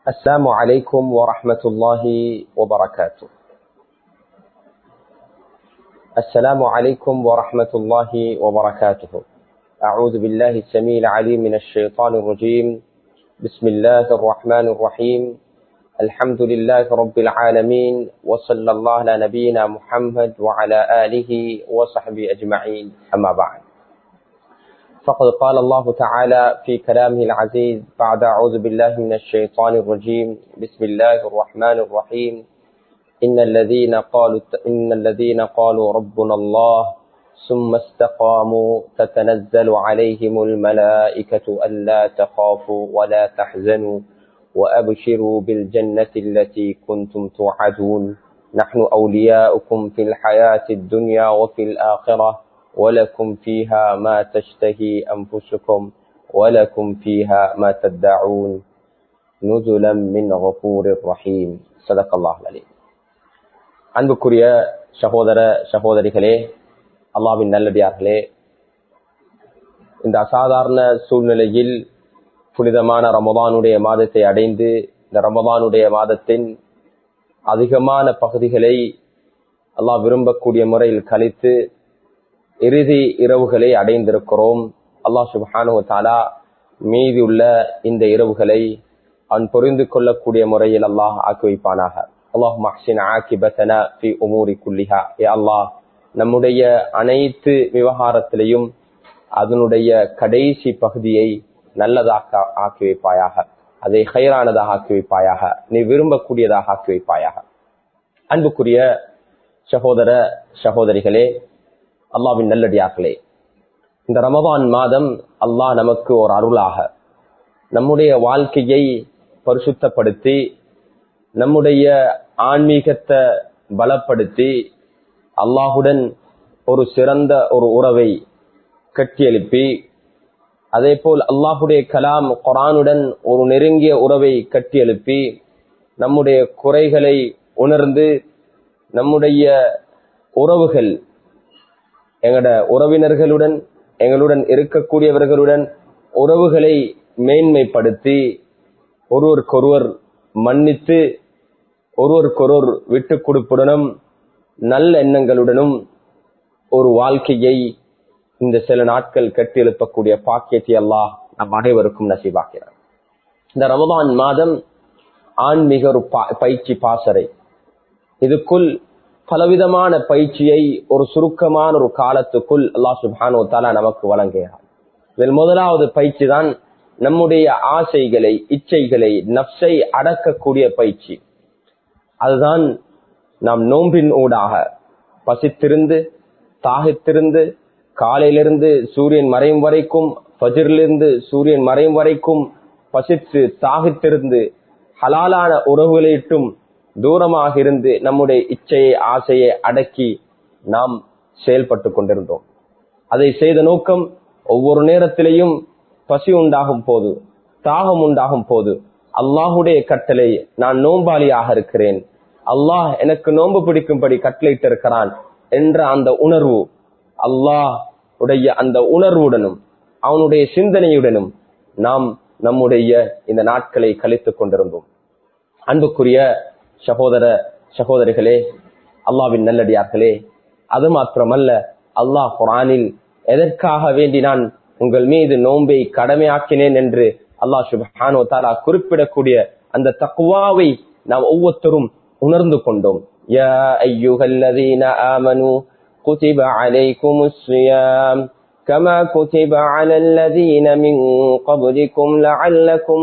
السلام عليكم ورحمة الله وبركاته السلام عليكم ورحمة الله وبركاته أعوذ بالله السميع العليم من الشيطان الرجيم بسم الله الرحمن الرحيم الحمد لله رب العالمين وصلى الله على نبينا محمد وعلى آله وصحبه أجمعين أما بعد فقد قال الله تعالى في كلامه العزيز بعد أعوذ بالله من الشيطان الرجيم بسم الله الرحمن الرحيم إن الذين قالوا إن الذين قالوا ربنا الله ثم استقاموا تتنزل عليهم الملائكة ألا تخافوا ولا تحزنوا وأبشروا بالجنة التي كنتم توعدون نحن أولياؤكم في الحياة الدنيا وفي الآخرة ولكم فيها ما تشتهي أنفسكم ولكم فيها ما تدعون نزلا من غفور رحيم صدق الله العليم அன்புக்குரிய சகோதர சகோதரிகளே அல்லாவின் நல்லடியார்களே இந்த அசாதாரண சூழ்நிலையில் புனிதமான ரமதானுடைய மாதத்தை அடைந்து இந்த ரமதானுடைய மாதத்தின் அதிகமான பகுதிகளை அல்லாஹ் விரும்பக்கூடிய முறையில் கழித்து இறுதி இரவுகளை அடைந்திருக்கிறோம் அல்லாஹ் சுபானு தாலா மீதி உள்ள இந்த இரவுகளை அவன் புரிந்து கொள்ளக்கூடிய முறையில் அல்லாஹ் ஆக்கி வைப்பானாக அல்லாஹ் மஹ்சின் ஆக்கிபத்தன ஃபி உமூரி குல்லிஹா ஏ அல்லாஹ் நம்முடைய அனைத்து விவகாரத்திலையும் அதனுடைய கடைசி பகுதியை நல்லதாக ஆக்கி வைப்பாயாக அதை ஹைரானதாக ஆக்கி வைப்பாயாக நீ விரும்பக்கூடியதாக ஆக்கி வைப்பாயாக அன்புக்குரிய சகோதர சகோதரிகளே அல்லாவின் நல்லடியார்களே இந்த ரமபான் மாதம் அல்லாஹ் நமக்கு ஒரு அருளாக நம்முடைய வாழ்க்கையை பரிசுத்தப்படுத்தி நம்முடைய ஆன்மீகத்தை பலப்படுத்தி அல்லாஹுடன் ஒரு சிறந்த ஒரு உறவை கட்டியெழுப்பி அதே போல் அல்லாஹுடைய கலாம் குரானுடன் ஒரு நெருங்கிய உறவை கட்டியெழுப்பி நம்முடைய குறைகளை உணர்ந்து நம்முடைய உறவுகள் எங்களோட உறவினர்களுடன் எங்களுடன் இருக்கக்கூடியவர்களுடன் உறவுகளை மேன்மைப்படுத்தி ஒருவருக்கொருவர் மன்னித்து ஒருவருக்கொருவர் விட்டு கொடுப்புடனும் நல்ல எண்ணங்களுடனும் ஒரு வாழ்க்கையை இந்த சில நாட்கள் கட்டி எழுப்பக்கூடிய பாக்கியத்தை எல்லாம் நம் அனைவருக்கும் நசிவாக்கிறார் இந்த ரமதான் மாதம் ஆன்மீக ஒரு பயிற்சி பாசறை இதுக்குள் பலவிதமான பயிற்சியை ஒரு சுருக்கமான ஒரு காலத்துக்குள் அல்லா சுபானோ தாலா நமக்கு வழங்குகிறார் இதில் முதலாவது பயிற்சி தான் நம்முடைய ஆசைகளை இச்சைகளை நப்சை அடக்கக்கூடிய பயிற்சி அதுதான் நாம் நோம்பின் ஊடாக பசித்திருந்து தாகித்திருந்து காலையிலிருந்து சூரியன் மறையும் வரைக்கும் பஜிரிலிருந்து சூரியன் மறையும் வரைக்கும் பசித்து தாகித்திருந்து ஹலாலான உறவுகளிட்டும் தூரமாக இருந்து நம்முடைய இச்சையை ஆசையை அடக்கி நாம் செயல்பட்டு கொண்டிருந்தோம் அதை செய்த நோக்கம் ஒவ்வொரு நேரத்திலையும் பசி உண்டாகும் போது தாகம் உண்டாகும் போது அல்லாஹுடைய கட்டளை நான் நோம்பாளியாக இருக்கிறேன் அல்லாஹ் எனக்கு நோன்பு பிடிக்கும்படி கட்டளையிட்டு இருக்கிறான் என்ற அந்த உணர்வு அல்லாஹ் உடைய அந்த உணர்வுடனும் அவனுடைய சிந்தனையுடனும் நாம் நம்முடைய இந்த நாட்களை கழித்துக் கொண்டிருந்தோம் அன்புக்குரிய சகோதர சகோதரிகளே அல்லாவின் நல்லடியார்களே அது மாத்திரமல்ல அல்லாஹ் குரானில் எதற்காக வேண்டி நான் உங்கள் மீது நோன்பை கடமையாக்கினேன் என்று அல்லாஹ் சுபானோ தாலா குறிப்பிடக்கூடிய அந்த தக்குவாவை நாம் ஒவ்வொருத்தரும் உணர்ந்து கொண்டோம் யா ஐயுகல்லதீன ஆமனு كتب عليكم الصيام كما كتب على الذين من قبلكم لعلكم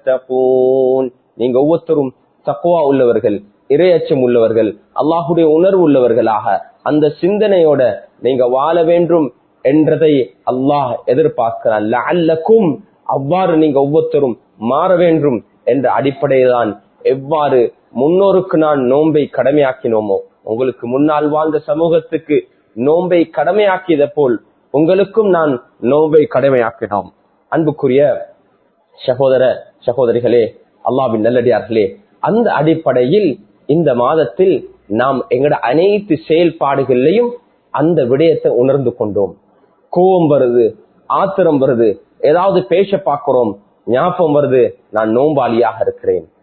تتقون நீங்க ஒவ்வொருத்தரும் தக்குவா உள்ளவர்கள் இரையச்சம் உள்ளவர்கள் அல்லாஹுடைய உணர்வு உள்ளவர்களாக அந்த சிந்தனையோட நீங்க வாழ வேண்டும் என்றதை அல்லாஹ் எதிர்பார்க்கிறான் அல்லக்கும் அவ்வாறு நீங்க ஒவ்வொருத்தரும் மாற வேண்டும் என்ற அடிப்படையில்தான் எவ்வாறு முன்னோருக்கு நான் நோன்பை கடமையாக்கினோமோ உங்களுக்கு முன்னால் வாழ்ந்த சமூகத்துக்கு நோன்பை கடமையாக்கியத போல் உங்களுக்கும் நான் நோன்பை கடமையாக்கினோம் அன்புக்குரிய சகோதர சகோதரிகளே அல்லாவின் நல்லடியார்களே அந்த அடிப்படையில் இந்த மாதத்தில் நாம் எங்கட அனைத்து செயல்பாடுகளையும் அந்த விடயத்தை உணர்ந்து கொண்டோம் கோபம் வருது ஆத்திரம் வருது ஏதாவது பேச பார்க்கிறோம் ஞாபகம் வருது நான் நோம்பாளியாக இருக்கிறேன்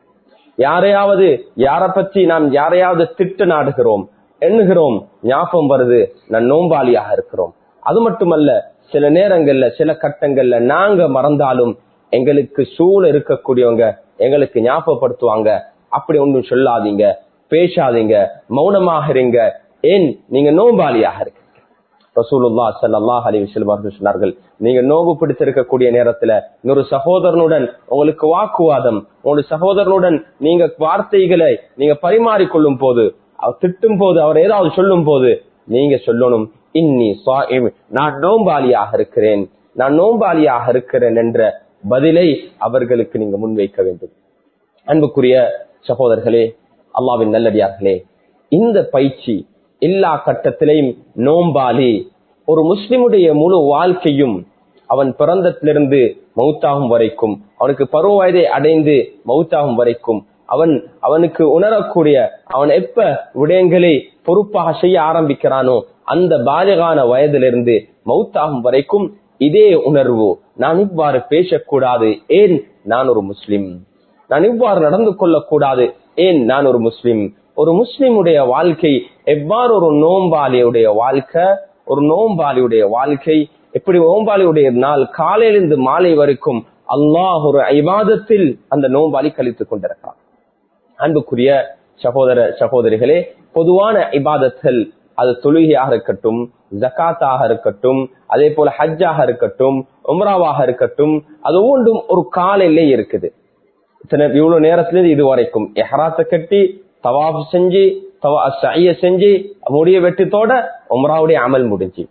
யாரையாவது யார பற்றி நாம் யாரையாவது திட்டு நாடுகிறோம் எண்ணுகிறோம் ஞாபகம் வருது நான் நோம்பாளியாக இருக்கிறோம் அது மட்டுமல்ல சில நேரங்கள்ல சில கட்டங்கள்ல நாங்க மறந்தாலும் எங்களுக்கு சூழ இருக்கக்கூடியவங்க எங்களுக்கு ஞாபகப்படுத்துவாங்க அப்படி ஒன்றும் சொல்லாதீங்க பேசாதீங்க மௌனமாக இருங்க ஏன் நீங்க நோம்பாளியாக இருக்கு ரசூலுல்லா சல்லாஹ் அலி வசல்லம் சொன்னார்கள் நீங்க நோவு பிடித்திருக்கக்கூடிய நேரத்துல இன்னொரு சகோதரனுடன் உங்களுக்கு வாக்குவாதம் உங்களுடைய சகோதரனுடன் நீங்க வார்த்தைகளை நீங்க பரிமாறிக்கொள்ளும் போது அவர் திட்டும் போது அவர் ஏதாவது சொல்லும் போது நீங்க சொல்லணும் இன்னி சாயிம் நான் நோம்பாளியாக இருக்கிறேன் நான் நோம்பாளியாக இருக்கிறேன் என்ற பதிலை அவர்களுக்கு நீங்க முன்வைக்க வேண்டும் அன்புக்குரிய சகோதரர்களே அல்லாவின் நல்லடியார்களே இந்த பயிற்சி எல்லா கட்டத்திலையும் நோம்பாளி ஒரு முஸ்லிமுடைய முழு வாழ்க்கையும் அவன் பிறந்தத்திலிருந்து மௌத்தாகும் வரைக்கும் அவனுக்கு பருவ வயதை அடைந்து மௌத்தாகும் வரைக்கும் அவன் அவனுக்கு உணரக்கூடிய அவன் எப்ப விடயங்களை பொறுப்பாக செய்ய ஆரம்பிக்கிறானோ அந்த பாலகான வயதிலிருந்து மௌத்தாகும் வரைக்கும் இதே உணர்வு நான் இவ்வாறு பேசக்கூடாது ஏன் நான் ஒரு முஸ்லிம் நான் இவ்வாறு நடந்து கொள்ளக்கூடாது ஏன் நான் ஒரு முஸ்லிம் ஒரு முஸ்லிமுடைய வாழ்க்கை எவ்வாறு ஒரு நோம்பாளியுடைய வாழ்க்கை ஒரு நோம்பாளியுடைய வாழ்க்கை எப்படி நோம்பாளியுடைய நாள் காலையிலிருந்து மாலை வரைக்கும் அல்லாஹ் ஒரு ஐவாதத்தில் அந்த நோம்பாளி கழித்துக் கொண்டிருக்கிறான் அன்புக்குரிய சகோதர சகோதரிகளே பொதுவான இபாதத்தில் அது தொழுகையாக இருக்கட்டும் ஜக்காத்தாக இருக்கட்டும் அதே போல ஹஜ்ஜாக இருக்கட்டும் உம்ராவாக இருக்கட்டும் அது ஒவ்வொன்றும் ஒரு காலையிலே இருக்குது இவ்வளவு நேரத்துல இது வரைக்கும் எஹராத்தை கட்டி தவாப் செஞ்சு செய்ய செஞ்சு முடிய வெட்டத்தோட உம்ராவுடைய அமல் முடிஞ்சு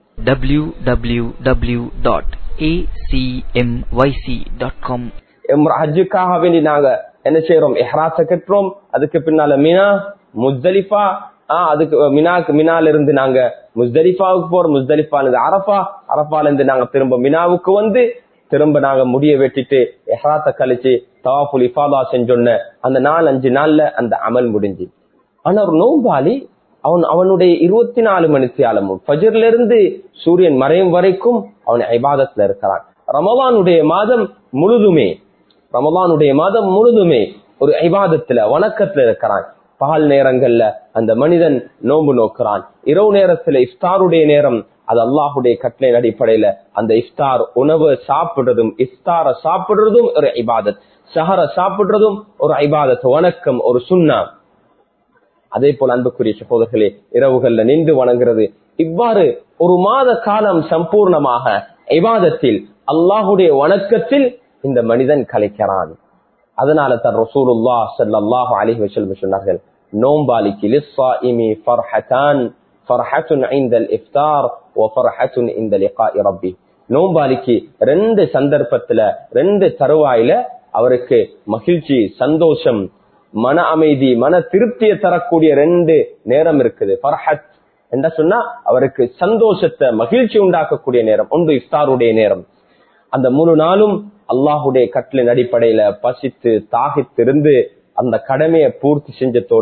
www.acmyc.com ஹஜ்ஜுக்காக வேண்டி நாங்க என்ன செய்யறோம் எஹராத்தை கட்டுறோம் அதுக்கு பின்னால மினா முஸ்தலிஃபா ஆஹ் அதுக்கு மினாக்கு மினால இருந்து நாங்க முஸ்தலிஃபாவுக்கு போறோம் முஸ்தலிஃபா இருந்து அரபா அரபால இருந்து நாங்க திரும்ப மினாவுக்கு வந்து திரும்ப நாங்க முடிய வெட்டிட்டு எஹராத்த கழிச்சு தவாப்புல் இஃபாதா செஞ்சோன்ன அந்த நாலு அஞ்சு நாள்ல அந்த அமல் முடிஞ்சு ஆனா ஒரு நோம்பாளி அவன் அவனுடைய இருபத்தி நாலு மணி தியாலமும் ஃபஜர்ல இருந்து சூரியன் மறையும் வரைக்கும் அவன் ஐபாதத்துல இருக்கிறான் ரமலானுடைய மாதம் முழுதுமே ரமலானுடைய மாதம் முழுதுமே ஒரு ஐபாதத்துல வணக்கத்துல இருக்கிறான் பகல் நேரங்கள்ல அந்த மனிதன் நோன்பு நோக்கிறான் இரவு நேரத்துல இஃப்தாருடைய நேரம் அது அல்லாஹுடைய கட்டளை அடிப்படையில அந்த இஃப்தார் உணவு சாப்பிடுறதும் இஃப்தார சாப்பிடுறதும் ஒரு ஐபாதத் சஹர சாப்பிடுறதும் ஒரு ஐபாதத் வணக்கம் ஒரு சுண்ணா அதே போல அன்புக்குரிய சகோதரர்களே இரவுகள்ல நின்று வணங்குறது இவ்வாறு ஒரு மாத காலம் சம்பூர்ணமாக ஐபாதத்தில் அல்லாஹுடைய வணக்கத்தில் இந்த மனிதன் கலைக்கிறான் அதனால தான் ரசூலுல்லா ஸல்லல்லாஹு அலைஹி வஸல்லம் சொன்னார்கள் நோம்பாலிக்கு லிஸ்ஸாயிமி ஃபர்ஹதான் ஃபர்ஹத்துன் இன்தல் இஃப்தார் வ ஃபர்ஹத்துன் இந்த லிகாஇ ரப்பி நோம்பாலிக்கு ரெண்டு சந்தர்ப்பத்துல ரெண்டு தருவாயில அவருக்கு மகிழ்ச்சி சந்தோஷம் மன அமைதி மன திருப்தியை தரக்கூடிய ரெண்டு நேரம் இருக்குது ஃபர்ஹத் என்ன சொன்னா அவருக்கு சந்தோஷத்தை மகிழ்ச்சி உண்டாக்கக்கூடிய நேரம் ஒன்று இஃப்தாருடைய நேரம் அந்த முழு நாளும் அல்லாஹுடைய கட்டளின் அடிப்படையில பசித்து தாகித்திருந்து அந்த கடமையை பூர்த்தி செஞ்சத்தோட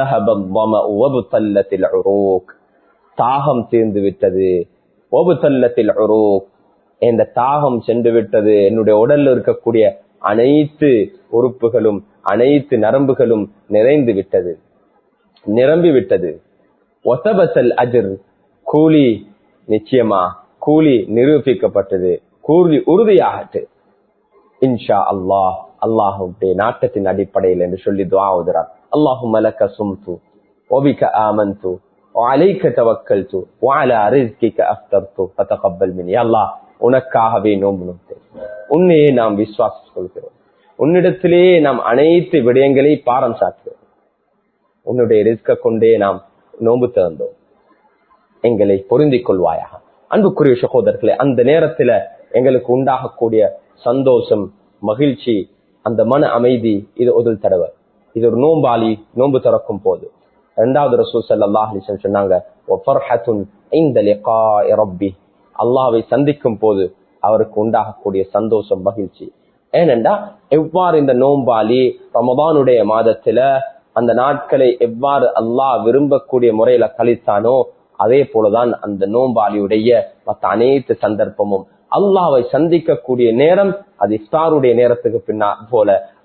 தாகம் தீர்ந்து விட்டது ஒபுத்தல்லத்தில் இந்த தாகம் சென்று விட்டது என்னுடைய உடல்ல இருக்கக்கூடிய அனைத்து உறுப்புகளும் அனைத்து நரம்புகளும் நிறைந்து விட்டது நிரம்பி விட்டது ஒத்தபத்தல் அஜர் கூலி நிச்சயமா கூலி நிரூபிக்கப்பட்டது கூலி உறுதியாகட்டு இன்ஷா அல்லாஹ் அல்லாஹுடைய நாட்டத்தின் அடிப்படையில் என்று சொல்லி துவா உதறார் அல்லாஹு மலக்க சும்து ஒபிக்க ஆமந்து وعليك توكلت وعلى رزقك افطرت فتقبل مني الله உனக்காகவே நோன்பு நோட்டேன் உன்னையே நாம் விசுவாசித்துக் கொள்கிறோம் உன்னிடத்திலேயே நாம் அனைத்து விடயங்களை பாரம் சாற்றுகிறோம் உன்னுடைய ரிஸ்க கொண்டே நாம் நோன்பு திறந்தோம் எங்களை பொருந்திக் கொள்வாயாக அன்புக்குரிய சகோதரர்களே அந்த நேரத்துல எங்களுக்கு உண்டாகக்கூடிய சந்தோஷம் மகிழ்ச்சி அந்த மன அமைதி இது ஒரு தடவை இது ஒரு நோம்பாளி நோன்பு திறக்கும் போது இரண்டாவது ரசூல் சல்லாஹ் சொன்னாங்க அல்லாவை சந்திக்கும் போது அவருக்கு உண்டாகக்கூடிய சந்தோஷம் மகிழ்ச்சி ஏனென்றா எவ்வாறு இந்த நோம்பாளி ரமதானுடைய மாதத்துல அந்த நாட்களை எவ்வாறு அல்லாஹ் விரும்பக்கூடிய முறையில கழித்தானோ அதே போலதான் அந்த நோம்பாளியுடைய மற்ற அனைத்து சந்தர்ப்பமும் அல்லாவை சந்திக்கக்கூடிய நேரம் அது இஃப்தாருடைய நேரத்துக்கு பின்னா போல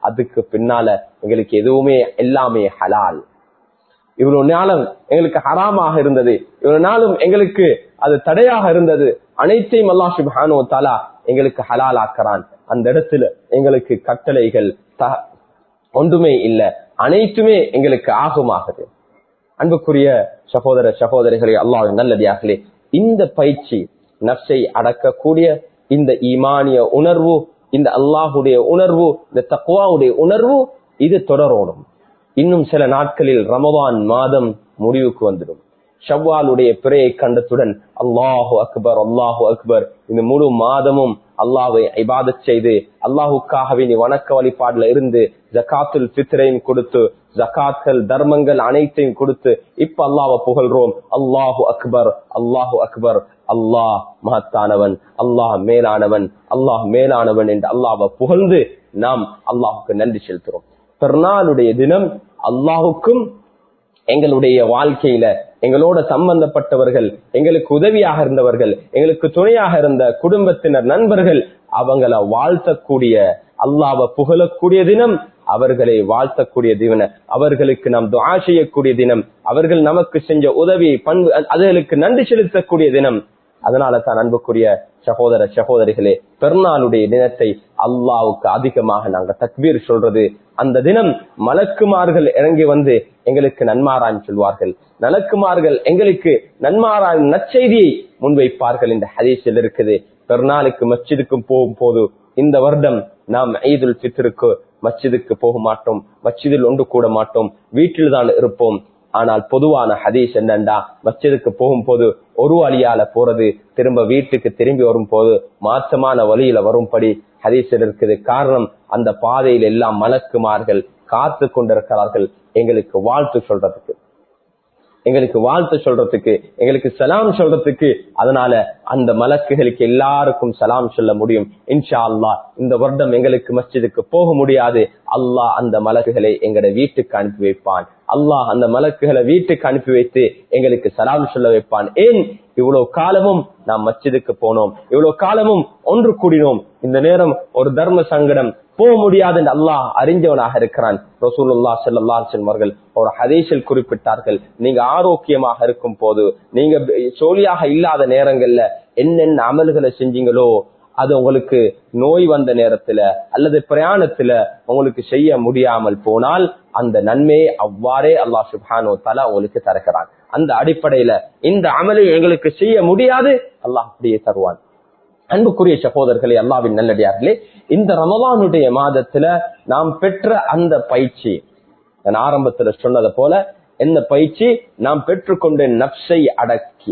அதுக்கு பின்னால எங்களுக்கு எதுவுமே எல்லாமே ஹலால் இவ்வளவு நாளும் எங்களுக்கு ஹராமாக இருந்தது இவ்வளவு நாளும் எங்களுக்கு அது தடையாக இருந்தது அனைத்தையும் அல்லா சுபானோ தாலா எங்களுக்கு ஹலால் ஆக்கிறான் அந்த இடத்துல எங்களுக்கு கட்டளைகள் த- ஒன்றுமே இல்ல அனைத்துமே எங்களுக்கு ஆகுமாகுது அன்புக்குரிய சகோதர சகோதரிகளே அல்லாஹ் நல்லடியார்களே இந்த பயிற்சி நப்சை அடக்கக்கூடிய இந்த ஈமானிய உணர்வு இந்த அல்லாஹுடைய உணர்வு இந்த தக்குவாவுடைய உணர்வு இது தொடரோடும் இன்னும் சில நாட்களில் ரமவான் மாதம் முடிவுக்கு வந்துடும் ஷவ்வாலுடைய பிறையை கண்டத்துடன் அல்லாஹு அக்பர் அல்லாஹு அக்பர் இந்த முழு மாதமும் அல்லாஹை இபாதத் செய்து அல்லாஹுக்காகவே நீ வணக்க வழிபாடுல இருந்து ஜகாத்துல் பித்ரையும் கொடுத்து ஜகாத்கள் தர்மங்கள் அனைத்தையும் கொடுத்து இப்ப அல்லாஹ்வை புகழ்றோம் அல்லாஹு அக்பர் அல்லாஹு அக்பர் அல்லாஹ் மகத்தானவன் அல்லாஹ் மேலானவன் அல்லாஹ் மேலானவன் என்று அல்லாஹ்வை புகழ்ந்து நாம் அல்லாஹுக்கு நன்றி செலுத்துறோம் பெருநாளுடைய தினம் அல்லாஹுக்கும் எங்களுடைய வாழ்க்கையில எங்களோட சம்பந்தப்பட்டவர்கள் எங்களுக்கு உதவியாக இருந்தவர்கள் எங்களுக்கு துணையாக இருந்த குடும்பத்தினர் நண்பர்கள் அவங்கள வாழ்த்தக்கூடிய அல்லாவை புகழக்கூடிய தினம் அவர்களை வாழ்த்தக்கூடிய தினம் அவர்களுக்கு நாம் துஆ செய்யக்கூடிய தினம் அவர்கள் நமக்கு செஞ்ச உதவி பண்பு அதுகளுக்கு நன்றி செலுத்தக்கூடிய தினம் அதனால தான் அன்புக்குரிய சகோதர சகோதரிகளே பெருநாளுடைய தினத்தை அல்லாவுக்கு அதிகமாக நாங்க தக்பீர் சொல்றது அந்த தினம் மலக்குமார்கள் இறங்கி வந்து எங்களுக்கு நன்மாரான் சொல்வார்கள் நலக்குமார்கள் எங்களுக்கு நன்மாரான் நற்செய்தியை முன்வைப்பார்கள் இந்த ஹதீஸில் இருக்குது பெருநாளுக்கு மஸ்ஜிதுக்கும் போகும் போது இந்த வருடம் நாம் ஈதுல் ஃபித்ருக்கு மஸ்ஜிதுக்கு போக மாட்டோம் மஸ்ஜிதில் ஒன்று கூட மாட்டோம் வீட்டில் தான் இருப்போம் ஆனால் பொதுவான ஹதீஸ் என்னண்டா மஸ்ஜிதுக்கு போகும்போது ஒரு வழியால போறது திரும்ப வீட்டுக்கு திரும்பி வரும் போது மாற்றமான வழியில வரும்படி ஹதீஸில் இருக்குது காரணம் அந்த பாதையில் எல்லாம் மலக்குமார்கள் காத்து கொண்டிருக்கிறார்கள் எங்களுக்கு வாழ்த்து சொல்றதுக்கு எங்களுக்கு வாழ்த்து சொல்றதுக்கு எங்களுக்கு சலாம் சொல்றதுக்கு அதனால அந்த மலக்குகளுக்கு எல்லாருக்கும் சலாம் சொல்ல முடியும் இன்ஷா அல்லாஹ் இந்த வருடம் எங்களுக்கு மஸ்ஜிதுக்கு போக முடியாது அல்லாஹ் அந்த மலக்குகளை எங்கட வீட்டுக்கு அனுப்பி வைப்பான் அல்லாஹ் அந்த மலக்குகளை வீட்டுக்கு அனுப்பி வைத்து எங்களுக்கு சலாம் சொல்ல வைப்பான் ஏன் இவ்வளவு காலமும் நாம் மஸ்ஜிதுக்கு போனோம் இவ்வளவு காலமும் ஒன்று கூடினோம் இந்த நேரம் ஒரு தர்ம சங்கடம் போக முடியாது என்று அல்லாஹ் அறிஞ்சவனாக இருக்கிறான் ரசூலுல்லா ஸல்லல்லாஹு அலைஹி வஸல்லம் அவர்கள் ஒரு ஹதீஸில் குறிப்பிட்டார்கள் நீங்க ஆரோக்கியமாக இருக்கும் போது நீங்க சோழியாக இல்லாத நேரங்கள்ல என்னென்ன அமல்களை செஞ்சீங்களோ அது உங்களுக்கு நோய் வந்த நேரத்துல அல்லது பிரயாணத்துல உங்களுக்கு செய்ய முடியாமல் போனால் அந்த நன்மையை அவ்வாறே அல்லாஹ் சுப்ஹானு தஆலா உங்களுக்கு தருகிறான் அந்த அடிப்படையில இந்த அமலை எங்களுக்கு செய்ய முடியாது அல்லாஹ் அப்படியே தருவான் அன்புக்குரிய சகோதரர்களே அல்லாவின் நல்லடியார்களே இந்த ரமலானுடைய மாதத்துல நாம் பெற்ற அந்த பயிற்சி நான் ஆரம்பத்துல சொன்னது போல என்ன பயிற்சி நாம் பெற்றுக்கொண்ட நப்சை அடக்கி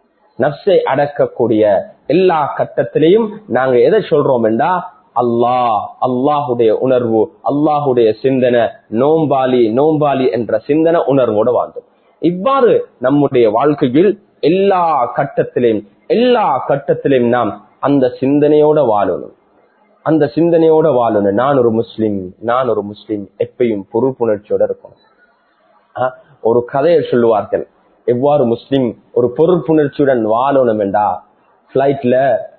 நப்சை அடக்கக்கூடிய எல்லா கட்டத்திலையும் நாங்க எதை சொல்றோம் என்றா அல்லாஹ் அல்லாஹுடைய உணர்வு அல்லாஹுடைய சிந்தனை நோம்பாலி நோம்பாலி என்ற சிந்தனை உணர்வோட வாழ்ந்தோம் இவ்வாறு நம்முடைய வாழ்க்கையில் எல்லா கட்டத்திலையும் எல்லா கட்டத்திலையும் நாம் அந்த சிந்தனையோட வாழணும் அந்த சிந்தனையோட வாழணும் நான் ஒரு முஸ்லிம் நான் ஒரு முஸ்லிம் எப்பயும் பொறுப்புணர்ச்சியோட இருக்கணும் ஆஹ், ஒரு கதையை சொல்லுவார்கள் எவ்வாறு முஸ்லிம் ஒரு பொறுப்புணர்ச்சியுடன் வாழணும் என்றா பிளைட்ல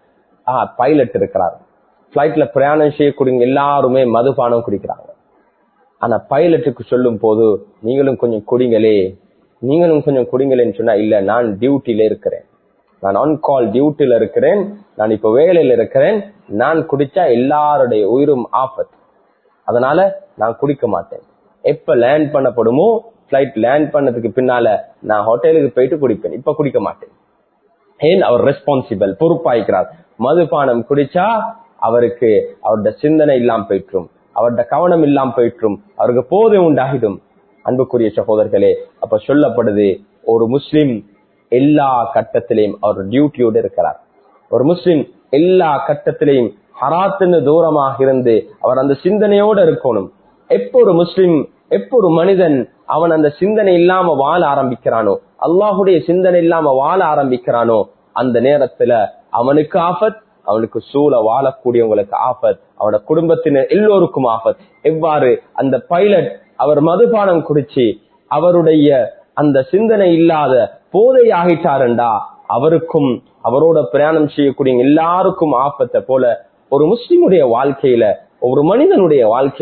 பைலட் இருக்கிறார் பிளைட்ல பிரயாணம் செய்யக்கூடிய எல்லாருமே மதுபானம் குடிக்கிறாங்க ஆனா பைலட்டுக்கு சொல்லும் போது நீங்களும் கொஞ்சம் குடிங்களே நீங்களும் கொஞ்சம் குடிங்களேன்னு சொன்னா இல்ல நான் டியூட்டில இருக்கிறேன் நான் ஆன் கால் டியூட்டில இருக்கிறேன் நான் இப்ப வேலையில இருக்கிறேன் நான் குடிச்சா எல்லாருடைய உயிரும் ஆபத்து அதனால நான் குடிக்க மாட்டேன் எப்ப லேண்ட் பண்ணப்படுமோ பிளைட் லேண்ட் பண்ணதுக்கு பின்னால நான் ஹோட்டலுக்கு போயிட்டு குடிப்பேன் இப்ப குடிக்க மாட்டேன் ஏன் அவர் ரெஸ்பான்சிபிள் பொறுப்பாய்க்கிறார் மதுபானம் குடிச்சா அவருக்கு அவருடைய சிந்தனை இல்லாம போயிற்றும் அவருடைய கவனம் இல்லாம போயிற்றும் அவருக்கு போதை உண்டாகிடும் அன்புக்குரிய சகோதரர்களே அப்ப சொல்லப்படுது ஒரு முஸ்லிம் எல்லா கட்டத்திலையும் அவர் டியூட்டியோடு இருக்கிறார் ஒரு முஸ்லிம் எல்லா கட்டத்திலையும் ஹராத்துன்னு தூரமாக இருந்து அவர் அந்த சிந்தனையோட இருக்கணும் எப்போ ஒரு முஸ்லிம் எப்போ ஒரு மனிதன் அவன் அந்த சிந்தனை இல்லாம வாழ ஆரம்பிக்கிறானோ அல்லாஹுடைய சிந்தனை இல்லாம வாழ ஆரம்பிக்கிறானோ அந்த நேரத்துல அவனுக்கு ஆபத் அவனுக்கு சூழ வாழக்கூடியவங்களுக்கு ஆபத் அவனோட குடும்பத்தினர் எல்லோருக்கும் ஆபத் எவ்வாறு அந்த பைலட் அவர் மதுபானம் குடிச்சு அவருடைய அந்த சிந்தனை இல்லாத போதை ஆகிட்டாருண்டா அவருக்கும் அவரோட பிரயாணம் செய்யக்கூடிய எல்லாருக்கும் ஆபத்தை போல ஒரு முஸ்லிமுடைய வாழ்க்கையில ஒரு மனிதனுடைய வாழ்க்கையில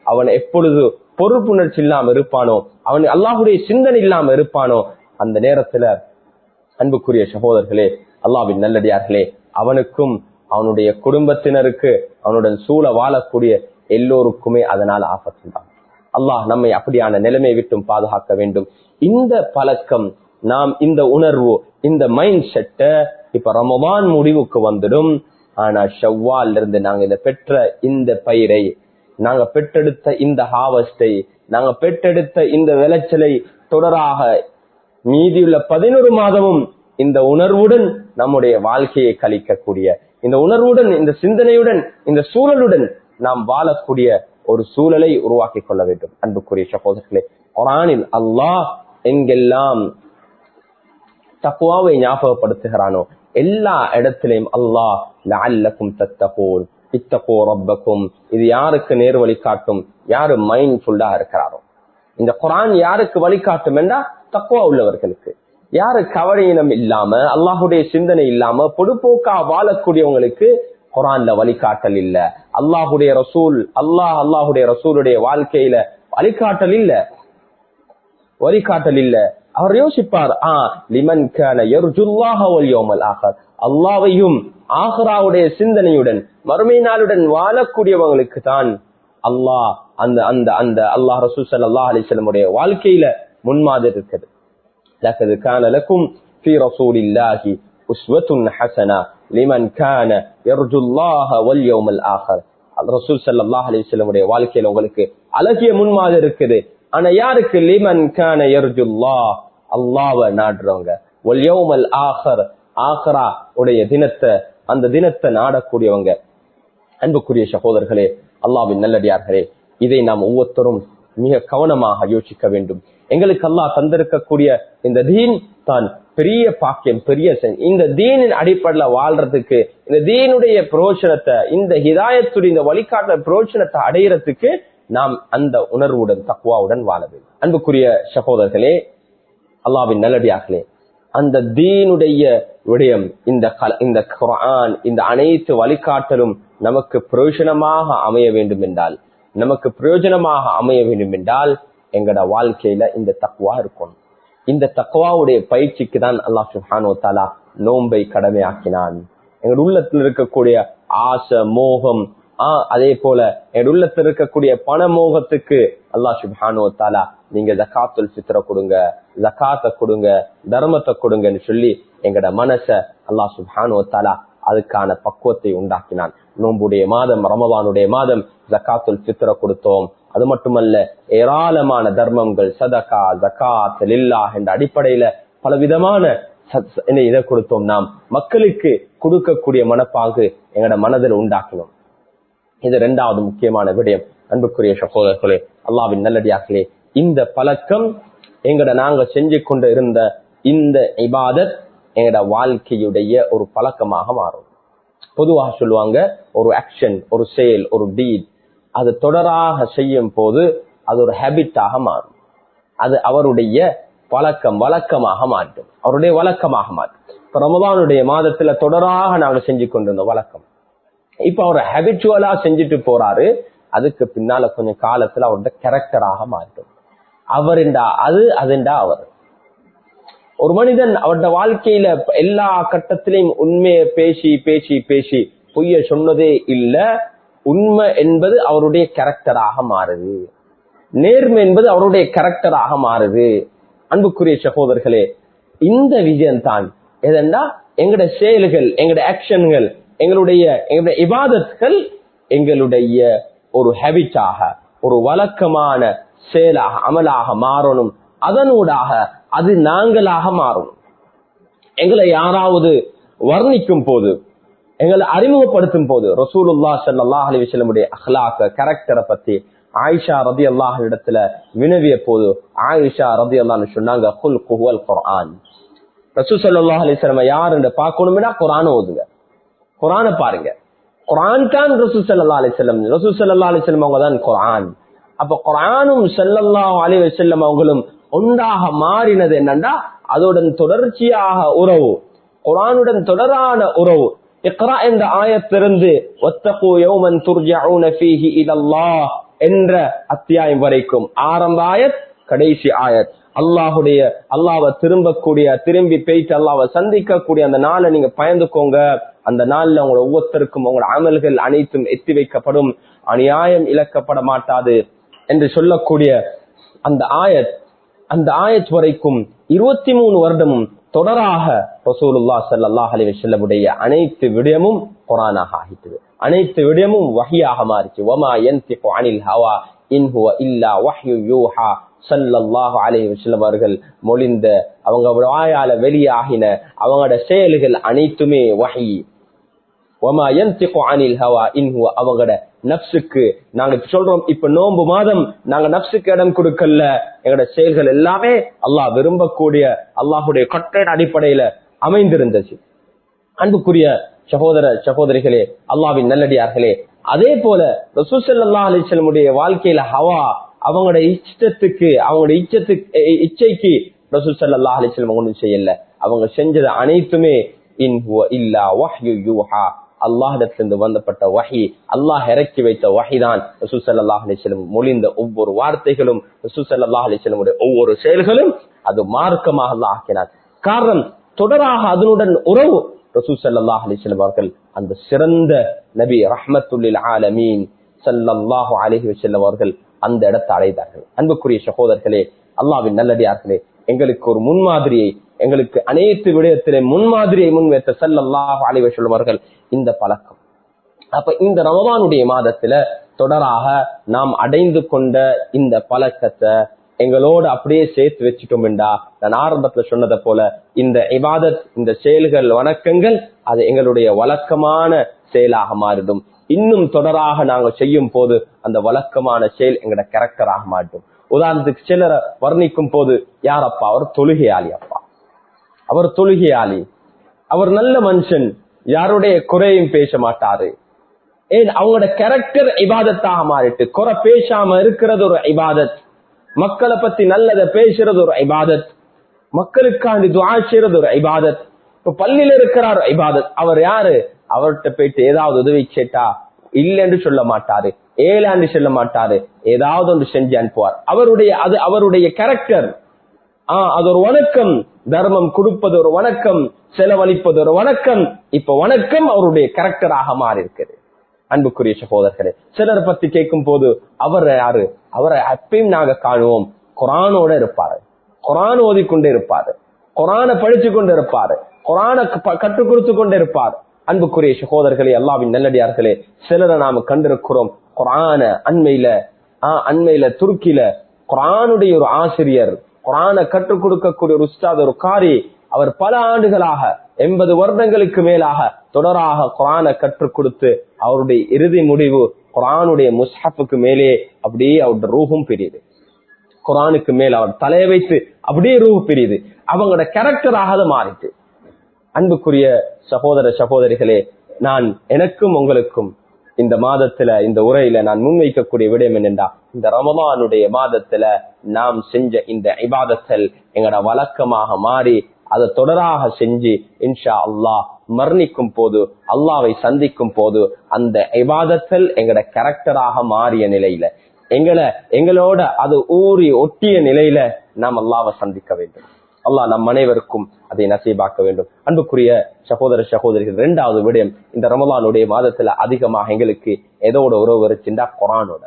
அவன் எப்பொழுது பொறுப்புணர்ச்சி இல்லாம இருப்பானோ அவன் அல்லாஹுடைய சிந்தனை இல்லாம இருப்பானோ அந்த நேரத்துல அன்புக்குரிய சகோதரர்களே அல்லாவின் நல்லடியார்களே அவனுக்கும் அவனுடைய குடும்பத்தினருக்கு அவனுடன் சூழ வாழக்கூடிய எல்லோருக்குமே அதனால் ஆபத்துதான் அல்லாஹ் நம்மை அப்படியான நிலைமை விட்டும் பாதுகாக்க வேண்டும் இந்த பழக்கம் நாம் இந்த உணர்வு இந்த மைண்ட் செட்டை இப்ப ரமவான் முடிவுக்கு வந்துடும் ஆனா ஷவ்வால் இருந்து நாங்க இந்த பெற்ற இந்த பயிரை நாங்க பெற்றெடுத்த இந்த ஹாவஸ்டை நாங்க பெற்றெடுத்த இந்த விளைச்சலை தொடராக மீதியுள்ள பதினொரு மாதமும் இந்த உணர்வுடன் நம்முடைய வாழ்க்கையை கழிக்கக்கூடிய இந்த உணர்வுடன் இந்த சிந்தனையுடன் இந்த சூழலுடன் நாம் வாழக்கூடிய ஒரு சூழலை உருவாக்கி கொள்ள வேண்டும் அன்புக்குரிய சகோதரர்களே குரானில் அல்லாஹ் எங்கெல்லாம் தக்குவாவை ஞாபகப்படுத்துகிறானோ எல்லா இடத்திலையும் அல்லாஹ் லஅல்லக்கும் தத்தகூன் இத்தகோ ரப்பக்கும் இது யாருக்கு நேர் வழிகாட்டும் யாரு மைண்ட்ஃபுல்லா இருக்கிறாரோ இந்த குரான் யாருக்கு வழிகாட்டும் என்றா தக்குவா உள்ளவர்களுக்கு யாரு கவலையினம் இல்லாம அல்லாஹுடைய சிந்தனை இல்லாம பொதுப்போக்கா வாழக்கூடியவங்களுக்கு குரான்ல வழிகாட்டல் இல்ல அல்லாஹுடைய ரசூல் அல்லாஹ் அல்லாஹுடைய ரசூலுடைய வாழ்க்கையில வழிகாட்டல் இல்ல வழிகாட்டல் இல்ல அவர் யோசிப்பார் ஆ லிமன் கான யர்ஜுல்லாஹ வல் யௌமல் ஆகர் அல்லாஹ்வையும் ஆஹ்ராவுடைய சிந்தனையுடன் மறுமை நாளுடன் வாழக்கூடியவங்களுக்கு தான் அல்லாஹ் அந்த அந்த அந்த அல்லாஹ் ரசூல் ஸல்லல்லாஹு அலைஹி வஸல்லம் உடைய வாழ்க்கையில முன்மாதிரி இருக்குது لقد كان لكم في رسول الله أسوة حسنة لمن كان يرجو الله واليوم الآخر ரசூல் ஸல்லல்லாஹு அலைஹி வஸல்லம் உடைய வாழ்க்கையில உங்களுக்கு அழகிய முன்மாதிரி இருக்குது ஆனா யாருக்கு லிமன் கான யர்ஜுல்லாஹ் அல்லாஹ்வை நாடுறவங்க வல் யௌமல் ஆഖിർ ஆഖிரா உடைய தினத்தை அந்த தினத்தை நாடக்கூடியவங்க அன்புக்குரிய சகோதரர்களே அல்லாஹ்வின் நல்லடியார்களே இதை நாம் ஒவ்வொருத்தரும் மிக கவனமாக யோசிக்க வேண்டும் எங்களுக்கு அல்லாஹ் தந்திருக்கக்கூடிய இந்த தீன் தான் பெரிய பாக்கியம் பெரிய சென்- இந்த தீனின் அடிப்படையில வாழ்றதுக்கு இந்த தீனுடைய புரோச்சனத்தை இந்த ஹிதாயத்துடைய இந்த வழிகாட்டுற புரோச்சனத்தை அடையிறதுக்கு நாம் அந்த உணர்வுடன் தக்குவாவுடன் வாழ வேண்டும் அன்புக்குரிய சகோதரர்களே அல்லாவின் நல்லடியார்களே அந்த தீனுடைய விடயம் இந்த கல- இந்த குர்ஆன் இந்த அனைத்து வழிகாட்டலும் நமக்கு பிரயோஜனமாக அமைய வேண்டும் என்றால் நமக்கு பிரயோஜனமாக அமைய வேண்டும் என்றால் எங்கட வாழ்க்கையில இந்த தக்குவா இருக்கணும் இந்த தக்குவாவுடைய பயிற்சிக்கு தான் அல்லாஹ் சுஹானோ தாலா நோன்பை கடமையாக்கினான் எங்க உள்ளத்தில் இருக்கக்கூடிய ஆசை மோகம் ஆஹ் அதே போல என் உள்ளத்தில் இருக்கக்கூடிய பண மோகத்துக்கு அல்லாஹ் சுப்ஹானு தாலா நீங்க ஜகாத்துல் சித்திர கொடுங்க ஜகாத்தை கொடுங்க தர்மத்தை கொடுங்கன்னு சொல்லி எங்கட மனச அல்லாஹ் சுப்ஹானு தாலா அதுக்கான பக்குவத்தை உண்டாக்கினான் நோம்புடைய மாதம் ரமவானுடைய மாதம் ஜகாத்துல் சித்திர கொடுத்தோம் அது மட்டுமல்ல ஏராளமான தர்மங்கள் சதகா ஜகாத் லில்லா என்ற அடிப்படையில பலவிதமான சத்- என்ன இதை கொடுத்தோம் நாம் மக்களுக்கு கொடுக்கக்கூடிய மனப்பாங்கு எங்கட மனதில் உண்டாக்கணும் இது இரண்டாவது முக்கியமான விடயம் அன்புக்குரிய சகோதரர்களே அல்லாவின் நல்லடியார்களே இந்த பழக்கம் எங்கட நாங்க செஞ்சு கொண்டு இருந்த இந்த இபாதத் எங்கட வாழ்க்கையுடைய ஒரு பழக்கமாக மாறும் பொதுவாக சொல்லுவாங்க ஒரு ஆக்ஷன் ஒரு செயல் ஒரு டீட் அது தொடராக செய்யும் போது அது ஒரு ஹேபிட்டாக மாறும் அது அவருடைய பழக்கம் வழக்கமாக மாற்றும் அவருடைய வழக்கமாக மாற்றும் இப்ப ரமதானுடைய மாதத்துல தொடராக நாங்க செஞ்சு கொண்டிருந்தோம் வழக்கம் இப்ப அவர் ஹேபிச்சுவலா செஞ்சுட்டு போறாரு அதுக்கு பின்னால கொஞ்சம் காலத்துல அவருடைய கேரக்டராக மாற்றும் அவருண்டா அது அதுண்டா அவர் ஒரு மனிதன் அவருடைய வாழ்க்கையில எல்லா கட்டத்திலையும் உண்மையை பேசி பேசி பேசி பொய்ய சொன்னதே இல்ல உண்மை என்பது அவருடைய கேரக்டராக மாறுது நேர்மை என்பது அவருடைய கேரக்டராக மாறுது அன்புக்குரிய சகோதரர்களே இந்த விஜயம் தான் எதெண்டா எங்கட செயல்கள் எங்கட ஆக்ஷன்கள் எங்களுடைய எங்களுடைய இபாதத்கள் எங்களுடைய ஒரு ஹேபிட்டாக ஒரு வழக்கமான செயலாக அமலாக மாறணும் அதனூடாக அது நாங்களாக மாறணும் எங்களை யாராவது வர்ணிக்கும் போது எங்களை அறிமுகப்படுத்தும் போது ரசூலுல்லா ஸல்லல்லாஹு அலைஹி வஸல்லமுடைய அஹ்லாக்க கேரக்டரை பத்தி ஆயிஷா ரதியல்லாஹு இடத்துல வினவிய போது ஆயிஷா ரதியல்லாஹு சொன்னாங்க குல் குஹுவல் குர்ஆன் ரசூல் ஸல்லல்லாஹு அலைஹி வஸல்லம் யார் என்று பார்க்கணும்னா குர்ஆன் ஓதுங்க குர்ஆனை பாருங்க குர்ஆன் தான் ரசூல் ஸல்லல்லாஹு அலைஹி வஸல்லம் ரசூல் ஸல்லல்லாஹு அலைஹி வஸல்லம் அவங்க தான் குர்ஆன் அப்ப குர்ஆனும் ஸல்லல்லாஹு அலைஹி வஸல்லம் அவங்களும் ஒன்றாக மாறினது என்னன்னா அதோடன் தொடர்ச்சியாக உறவு குர்ஆனுடன் தொடரான உறவு இக்ரா என்ற ஆயத்திலிருந்து ஒத்தகு யௌமன் துர்ஜஊன ஃபீஹி இலல்லாஹ் என்ற அத்தியாயம் வரைக்கும் ஆரம்ப ஆயத் கடைசி ஆயத் அல்லாஹுடைய அல்லாவை திரும்பக்கூடிய திரும்பி போயிட்டு அல்லாவை சந்திக்கக்கூடிய அந்த நாளை நீங்க பயந்துக்கோங்க அந்த நாள்ல உங்களோட ஒவ்வொருத்தருக்கும் உங்களோட அமல்கள் அனைத்தும் எத்தி வைக்கப்படும் அநியாயம் இழக்கப்பட மாட்டாது என்று சொல்லக்கூடிய அந்த ஆயத் அந்த ஆயத் வரைக்கும் இருபத்தி மூணு வருடமும் தொடராக ரசூலுல்லா ஸல்லல்லாஹு அலைஹி வஸல்லமுடைய அனைத்து விடயமும் குர்ஆனாக ஆகிட்டது அனைத்து விடயமும் வஹியாக மாறிச்சு வமா யன்திகு அனில் ஹவா இன் ஹுவ இல்லா வஹ்யு யூஹா ஸல்லல்லாஹு அலைஹி வஸல்லம் அவர்கள் மொழிந்த அவங்க வாயால வெளியாகின அவங்களோட செயல்கள் அனைத்துமே வஹி வமா யன்திகு அனில் ஹவா இன் ஹுவ அவங்களோட நப்சுக்கு நாங்க சொல்றோம் இப்ப நோன்பு மாதம் நாங்க நப்சுக்கு இடம் கொடுக்கல எங்களோட செயல்கள் எல்லாமே அல்லாஹ் விரும்பக்கூடிய அல்லாஹுடைய கட்டளை அடிப்படையில அமைந்திருந்துச்சு அன்புக்குரிய சகோதர சகோதரிகளே அல்லாவின் நல்லடியார்களே அதே போல ரசூசல்லா அலிஸ்லமுடைய வாழ்க்கையில ஹவா அவங்களோட இஷ்டத்துக்கு அவங்களோட இச்சத்துக்கு இச்சைக்கு ரசூல் சல்லா அலிஸ்லம் ஒன்றும் செய்யல அவங்க செஞ்சது அனைத்துமே இன் ஹுவ இல்லா வஹ்யு யூஹா அல்லாஹிடத்திலிருந்து வந்தப்பட்ட வஹி அல்லாஹ் இறக்கி வைத்த வஹிதான் ரசூல் சல்லாஹ் அலிஸ்லம் மொழிந்த ஒவ்வொரு வார்த்தைகளும் ரசூல் சல்லாஹ் அலிஸ்லமுடைய ஒவ்வொரு செயல்களும் அது மார்க்கமாக அல்லாஹ் ஆக்கினார் காரணம் தொடராக அதனுடன் உறவு ரசூல் சல்லாஹ் அலிஸ்லம் அவர்கள் அந்த சிறந்த நபி ரஹமத்துல்லில் ஆலமீன் சல்லல்லாஹு அலிஹி வசல்லம் அவர்கள் அந்த இடத்தை அடைந்தார்கள் அன்புக்குரிய சகோதரர்களே அல்லாவின் நல்லடியார்களே எங்களுக்கு ஒரு முன்மாதிரியை எங்களுக்கு அனைத்து விடயத்திலே முன்மாதிரியை முன்வைத்த சல்லல்லாஹு அலைஹி வஸல்லம் அவர்கள் இந்த பழக்கம் அப்ப இந்த ரமதானுடைய மாதத்துல தொடராக நாம் அடைந்து கொண்ட இந்த பழக்கத்தை எங்களோடு அப்படியே சேர்த்து வச்சுட்டோம்டா நான் ஆரம்பத்துல சொன்னதை போல இந்த இபாதத் இந்த செயல்கள் வணக்கங்கள் அது எங்களுடைய வழக்கமான செயலாக மாறிடும் இன்னும் தொடராக நாங்க செய்யும் போது அந்த வழக்கமான செயல் எங்களோட கேரக்டராக மாட்டும் உதாரணத்துக்கு சிலரை வர்ணிக்கும் போது யாரப்பா அவர் தொழுகையாளி அப்பா அவர் தொழுகையாளி அவர் நல்ல மனுஷன் யாருடைய குறையும் பேச மாட்டாரு ஏன் அவங்களோட கேரக்டர் இபாதத்தாக மாறிட்டு குறை பேசாம இருக்கிறது ஒரு இபாதத் மக்களை பத்தி நல்லத பேசுறது ஒரு இபாதத் மக்களுக்காண்டி துவா செய்யறது ஒரு இபாதத் இப்ப பள்ளியில இருக்கிறார் இபாதத் அவர் யாரு அவர்கிட்ட போயிட்டு ஏதாவது உதவி கேட்டா இல்லைன்னு சொல்ல மாட்டாரு ஏழாண்டு சொல்ல மாட்டாரு ஏதாவது ஒன்று செஞ்சு அனுப்புவார் அவருடைய அது அவருடைய கேரக்டர் ஆஹ் அது ஒரு வணக்கம் தர்மம் கொடுப்பது ஒரு வணக்கம் செலவழிப்பது ஒரு வணக்கம் இப்ப வணக்கம் அவருடைய கேரக்டராக மாறி இருக்குது அன்புக்குரிய சகோதரர்களே சிலர் பத்தி கேட்கும் போது அவர் யாரு அவரை அப்பயும் நாங்க காணுவோம் குரானோட இருப்பாரு குரான் ஓதிக்கொண்டே இருப்பாரு குரானை படிச்சு கொண்டு இருப்பாரு குரானை கற்றுக் கொடுத்து கொண்டு இருப்பார் அன்புக்குரிய சகோதரர்களே அல்லாவின் நல்லடியார்களே சிலரை நாம கண்டிருக்கிறோம் குரான அண்மையில ஆஹ் அண்மையில துருக்கியில குரானுடைய ஒரு ஆசிரியர் குரானை கற்றுக் கொடுக்கக்கூடிய ஒரு உஸ்தாத் ஒரு காரி அவர் பல ஆண்டுகளாக எண்பது வருடங்களுக்கு மேலாக தொடராக குரானை கற்றுக் கொடுத்து அவருடைய இறுதி முடிவு குரானுடைய முஸ்ஹப்புக்கு மேலே அப்படியே அவருடைய ரூஹும் பெரியுது குரானுக்கு மேல அவர் தலையை வைத்து அப்படியே ரூஹு பெரியுது அவங்களோட கேரக்டராக மாறிட்டு அன்புக்குரிய சகோதர சகோதரிகளே நான் எனக்கும் உங்களுக்கும் இந்த மாதத்துல இந்த உரையில நான் முன்வைக்கக்கூடிய விடயம் என்னென்றா இந்த ரமதானுடைய மாதத்துல நாம் செஞ்ச இந்த இபாதத்தல் எங்களோட வழக்கமாக மாறி அதை தொடராக செஞ்சு இன்ஷா அல்லாஹ் மரணிக்கும் போது அல்லாவை சந்திக்கும் போது அந்த இபாதத்தல் எங்களோட கேரக்டராக மாறிய நிலையில எங்களை எங்களோட அது ஊறி ஒட்டிய நிலையில நாம் அல்லாவை சந்திக்க வேண்டும் அல்லாஹ் நம் அனைவருக்கும் அதை நசீபாக்க வேண்டும் அன்புக்குரிய சகோதர சகோதரிகள் இரண்டாவது விடயம் இந்த ரமலானுடைய மாதத்துல அதிகமாக எங்களுக்கு எதோட உறவு இருச்சுண்டா குரானோட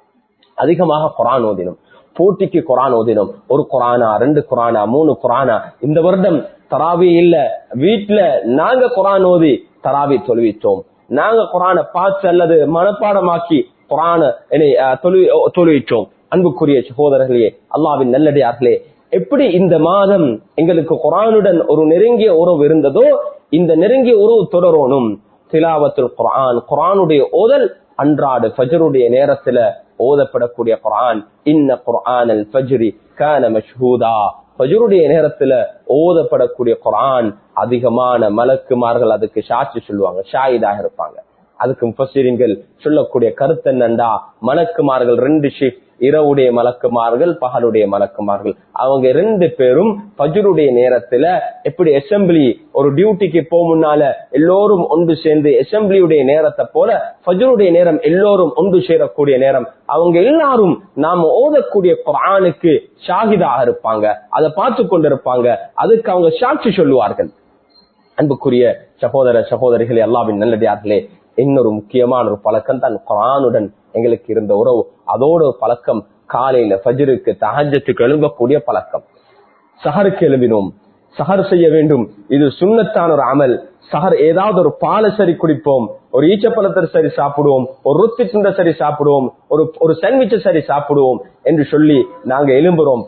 அதிகமாக குரான் ஓதினும் போட்டிக்கு குரான் ஓதினோம் ஒரு குரானா ரெண்டு குரானா மூணு குரானா இந்த வருடம் தராவி இல்ல வீட்டுல நாங்க குரான் ஓதி தராவி தொழுவித்தோம் நாங்க குரானை பார்த்து அல்லது மனப்பாடமாக்கி குரான தொழுவிட்டோம் அன்புக்குரிய சகோதரர்களே அல்லாவின் நல்லடியார்களே எப்படி இந்த மாதம் எங்களுக்கு குரானுடன் ஒரு நெருங்கிய உறவு இருந்ததோ இந்த நெருங்கிய உறவு தொடரணும் திலாவத்துல் குரான் குரானுடைய ஓதல் அன்றாடு ஃபஜருடைய நேரத்துல ஓதப்படக்கூடிய குரான் இன்ன குரான் அல் ஃபஜ்ரி கான மஷ்ஹூதா ஃபஜருடைய நேரத்துல ஓதப்படக்கூடிய குரான் அதிகமான மலக்குமார்கள் அதுக்கு சாட்சி சொல்லுவாங்க ஷாயிதாக இருப்பாங்க அதுக்கு முப்பசிரிங்கள் சொல்லக்கூடிய கருத்து என்னண்டா மலக்குமார்கள் ரெண்டு ஷிஃப்ட் இரவுடைய மலக்குமார்கள் பகலுடைய மலக்குமார்கள் அவங்க ரெண்டு பேரும் பஜருடைய நேரத்துல எப்படி அசம்பிளி ஒரு டியூட்டிக்கு போ முன்னால எல்லோரும் ஒன்று சேர்ந்து அசம்பிளியுடைய நேரத்தை போல பஜருடைய நேரம் எல்லோரும் ஒன்று சேரக்கூடிய நேரம் அவங்க எல்லாரும் நாம ஓதக்கூடிய குரானுக்கு ஷாகிதாக இருப்பாங்க அதை பார்த்து கொண்டிருப்பாங்க அதுக்கு அவங்க சாட்சி சொல்லுவார்கள் அன்புக்குரிய சகோதர சகோதரிகளே அல்லாவின் நல்லடியார்களே இன்னொரு முக்கியமான ஒரு பழக்கம் தான் குரானுடன் எங்களுக்கு இருந்த உறவு அதோட பழக்கம் காலையில ஃபஜருக்கு தஹஜத்துக்கு எழும்பக்கூடிய பழக்கம் சஹருக்கு எழும்பினோம் சஹர் செய்ய வேண்டும் இது சுண்ணத்தான ஒரு அமல் சஹர் ஏதாவது ஒரு பாலை சரி குடிப்போம் ஒரு ஈச்சப்பழத்தை சரி சாப்பிடுவோம் ஒரு ருத்தி துண்டை சரி சாப்பிடுவோம் ஒரு ஒரு சாண்ட்விச்சை சரி சாப்பிடுவோம் என்று சொல்லி நாங்க எழும்புறோம்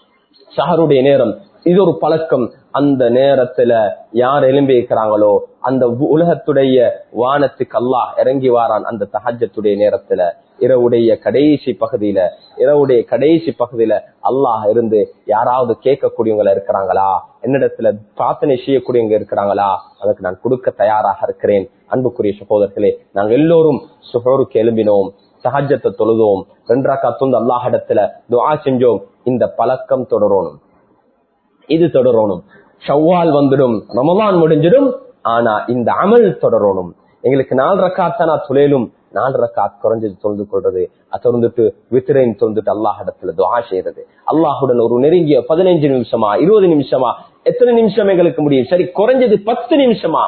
சஹருடைய நேரம் இது ஒரு பழக்கம் அந்த நேரத்துல யார் எழும்பி இருக்கிறாங்களோ அந்த உலகத்துடைய வானத்துக்கு அல்லாஹ் இறங்கி வாரான் அந்த தஹஜத்துடைய நேரத்துல இரவுடைய கடைசி பகுதியில இரவுடைய கடைசி பகுதியில அல்லாஹ் இருந்து யாராவது கேட்கக்கூடியவங்க இருக்கிறாங்களா என்னிடத்துல பிரார்த்தனை செய்யக்கூடியவங்க இருக்கிறாங்களா அதுக்கு நான் கொடுக்க தயாராக இருக்கிறேன் அன்புக்குரிய சகோதரர்களே நாங்க எல்லோரும் சுகருக்கு எழும்பினோம் சஹஜத்தை தொழுதோம் ரெண்டராக்கா துந்து அல்லாஹ் இடத்துல துவா செஞ்சோம் இந்த பழக்கம் தொடரணும் இது தொடரணும் ஷவ்வால் வந்துடும் ரமலான் முடிஞ்சிடும் ஆனா இந்த அமல் தொடரணும் எங்களுக்கு நாலு ரக்காத்தானா துளையிலும் நாலு ரக்காத் குறைஞ்சது தொழுது கொள்றது அது தொழுந்துட்டு வித்திரைன் தொழுந்துட்டு அல்லாஹ் இடத்துல துவா செய்யறது அல்லாஹுடன் ஒரு நெருங்கிய பதினைஞ்சு நிமிஷமா இருபது நிமிஷமா எத்தனை நிமிஷம் எங்களுக்கு முடியும் சரி குறைஞ்சது பத்து நிமிஷமா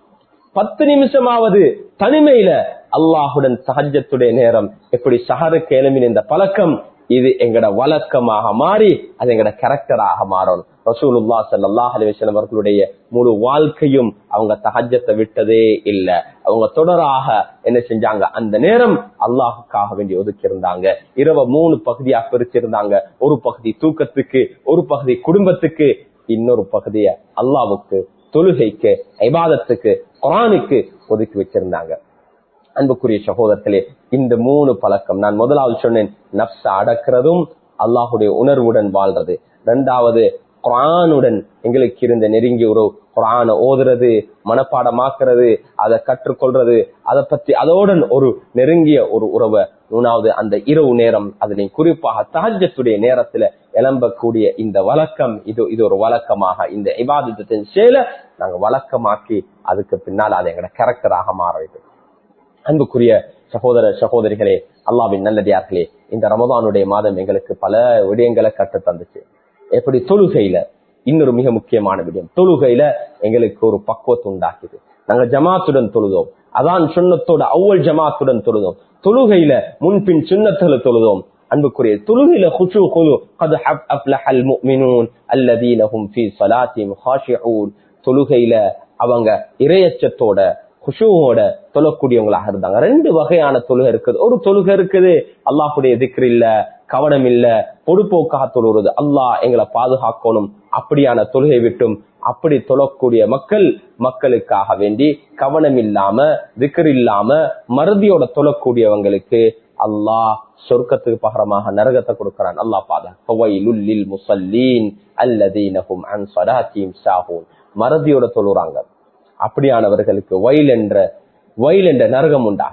பத்து நிமிஷமாவது தனிமையில அல்லாஹுடன் சஹஜத்துடைய நேரம் எப்படி சஹருக்கு எழுமின் இந்த பழக்கம் இது எங்கட வழக்கமாக மாறி அது எங்கட கேரக்டராக மாறும் ரசூலுல்லா சல்லாஹ் அலிவசலம் அவர்களுடைய முழு வாழ்க்கையும் அவங்க தஹஜத்தை விட்டதே இல்ல அவங்க தொடராக என்ன செஞ்சாங்க அந்த நேரம் அல்லாஹுக்காக வேண்டி ஒதுக்கி இருந்தாங்க இரவு மூணு பகுதியா பிரிச்சிருந்தாங்க ஒரு பகுதி தூக்கத்துக்கு ஒரு பகுதி குடும்பத்துக்கு இன்னொரு பகுதிய அல்லாவுக்கு தொழுகைக்கு ஐபாதத்துக்கு குரானுக்கு ஒதுக்கி வச்சிருந்தாங்க அன்புக்குரிய சகோதரர்களே இந்த மூணு பழக்கம் நான் முதலாவது சொன்னேன் நப்ச அடக்கிறதும் அல்லாஹுடைய உணர்வுடன் வாழ்றது ரெண்டாவது குரானுடன் எங்களுக்கு இருந்த நெருங்கிய உறவு குரான ஓதுறது மனப்பாடமாக்குறது அதை கற்றுக்கொள்றது அதை பத்தி அதோடன் ஒரு நெருங்கிய ஒரு உறவை மூணாவது அந்த இரவு நேரம் அதனை குறிப்பாக தஹஜத்துடைய நேரத்துல எலம்பக்கூடிய இந்த வழக்கம் இது இது ஒரு வழக்கமாக இந்த இபாதத்தின் செயலை நாங்க வழக்கமாக்கி அதுக்கு பின்னால் அது எங்களோட கேரக்டராக மாற வேண்டும் அன்புக்குரிய சகோதர சகோதரிகளே அல்லாவின் நல்லடியார்களே இந்த ரமதானுடைய மாதம் எங்களுக்கு பல விடயங்களை கற்று தந்துச்சு எப்படி தொழுகையில இன்னொரு மிக முக்கியமான விடயம் தொழுகையில எங்களுக்கு ஒரு பக்குவத்தை உண்டாக்குது நாங்க ஜமாத்துடன் தொழுதோம் அதான் சுண்ணத்தோட அவ்வள் ஜமாத்துடன் தொழுதோம் தொழுகையில முன்பின் சுண்ணத்துல தொழுதோம் அன்புக்குரிய தொழுகையில குசு குழு கது அஃப்லஹல் முஃமினூன் அல்லதீனஹும் ஃபீ ஸலாத்திஹிம் ஹாஷிஊன் தொழுகையில அவங்க இரையச்சத்தோட குஷுவோட தொழக்கூடியவங்களாக இருந்தாங்க ரெண்டு வகையான தொழுகை இருக்குது ஒரு தொழுகை இருக்குது அல்லாஹுடைய திக்ர் இல்ல கவனம் இல்ல பொடுப்போக்காக தொழுவது அல்லாஹ் எங்களை பாதுகாக்கணும் அப்படியான தொழுகை விட்டும் அப்படி தொழக்கூடிய மக்கள் மக்களுக்காக வேண்டி கவனம் இல்லாம திக்ர் இல்லாம மருதியோட தொழக்கூடியவங்களுக்கு அல்லாஹ் சொர்க்கத்துக்கு பகரமாக நரகத்தை கொடுக்கிறான் அல்லாஹ் பாதுகாக்க முசல்லீன் அல்லதீனஹும் அன் சலாத்தீம் சாஹூன் மறதியோட தொழுறாங்க அப்படியானவர்களுக்கு வயல் என்ற வயல் என்ற நரகம் உண்டா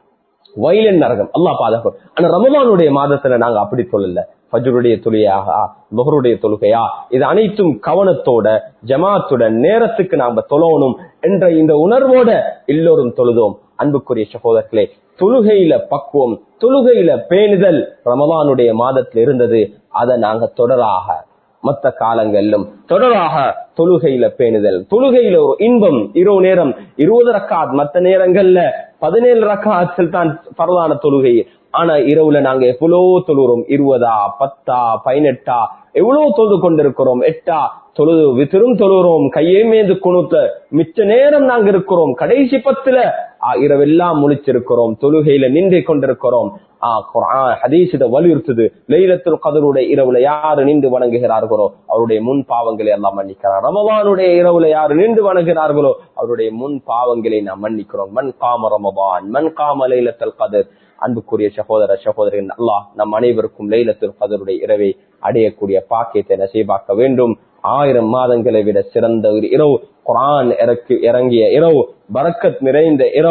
வயலன் நரகம் அல்லா பாதுகாக்கும் ஆனா ரமலானுடைய மாதத்துல நாங்க அப்படி சொல்லல ஃபஜருடைய தொழுகையாக முகருடைய தொழுகையா இது அனைத்தும் கவனத்தோட ஜமாத்துடன் நேரத்துக்கு நாம தொழணும் என்ற இந்த உணர்வோட எல்லோரும் தொழுதோம் அன்புக்குரிய சகோதரர்களே தொழுகையில பக்குவம் தொழுகையில பேணுதல் ரமலானுடைய மாதத்துல இருந்தது அதை நாங்க தொடராக மற்ற காலங்களிலும் தொடராக தொழுகையில பேணுதல் தொழுகையில ஒரு இன்பம் இரவு நேரம் இருபது ரக்காத் மற்ற நேரங்கள்ல பதினேழு ரக்காத்தில் தான் பரவான தொழுகை ஆனா இரவுல நாங்க எவ்வளவு தொழுகிறோம் இருபதா பத்தா பதினெட்டா எவ்வளவு தொழுது கொண்டிருக்கிறோம் எட்டா தொழுது வித்திரும் தொழுகிறோம் கையே மீது குணுத்த மிச்ச நேரம் நாங்க இருக்கிறோம் கடைசி பத்துல இரவெல்லாம் முழிச்சிருக்கிறோம் தொழுகையில நின்று கொண்டிருக்கிறோம் ஹதீசித வலியுறுத்துது லைலத்துல் கதருடைய இரவுல யாரு நின்று வணங்குகிறார்களோ அவருடைய முன் பாவங்களை எல்லாம் மன்னிக்கிறார் ரமவானுடைய இரவுல யாரு நின்று வணங்குகிறார்களோ அவருடைய முன் பாவங்களை நாம் மன்னிக்கிறோம் மண் காம ரமபான் மண் காம லைலத்தல் கதர் அன்புக்குரிய சகோதர சகோதரின் அல்லாஹ் நம் அனைவருக்கும் லைலத்துல் கதருடைய இரவை அடையக்கூடிய பாக்கியத்தை நசைபாக்க வேண்டும் ஆயிரம் மாதங்களை விட சிறந்த ஒரு இரவு குரான் இறக்கு இறங்கிய இரவு பரக்கத் நிறைந்த இரவு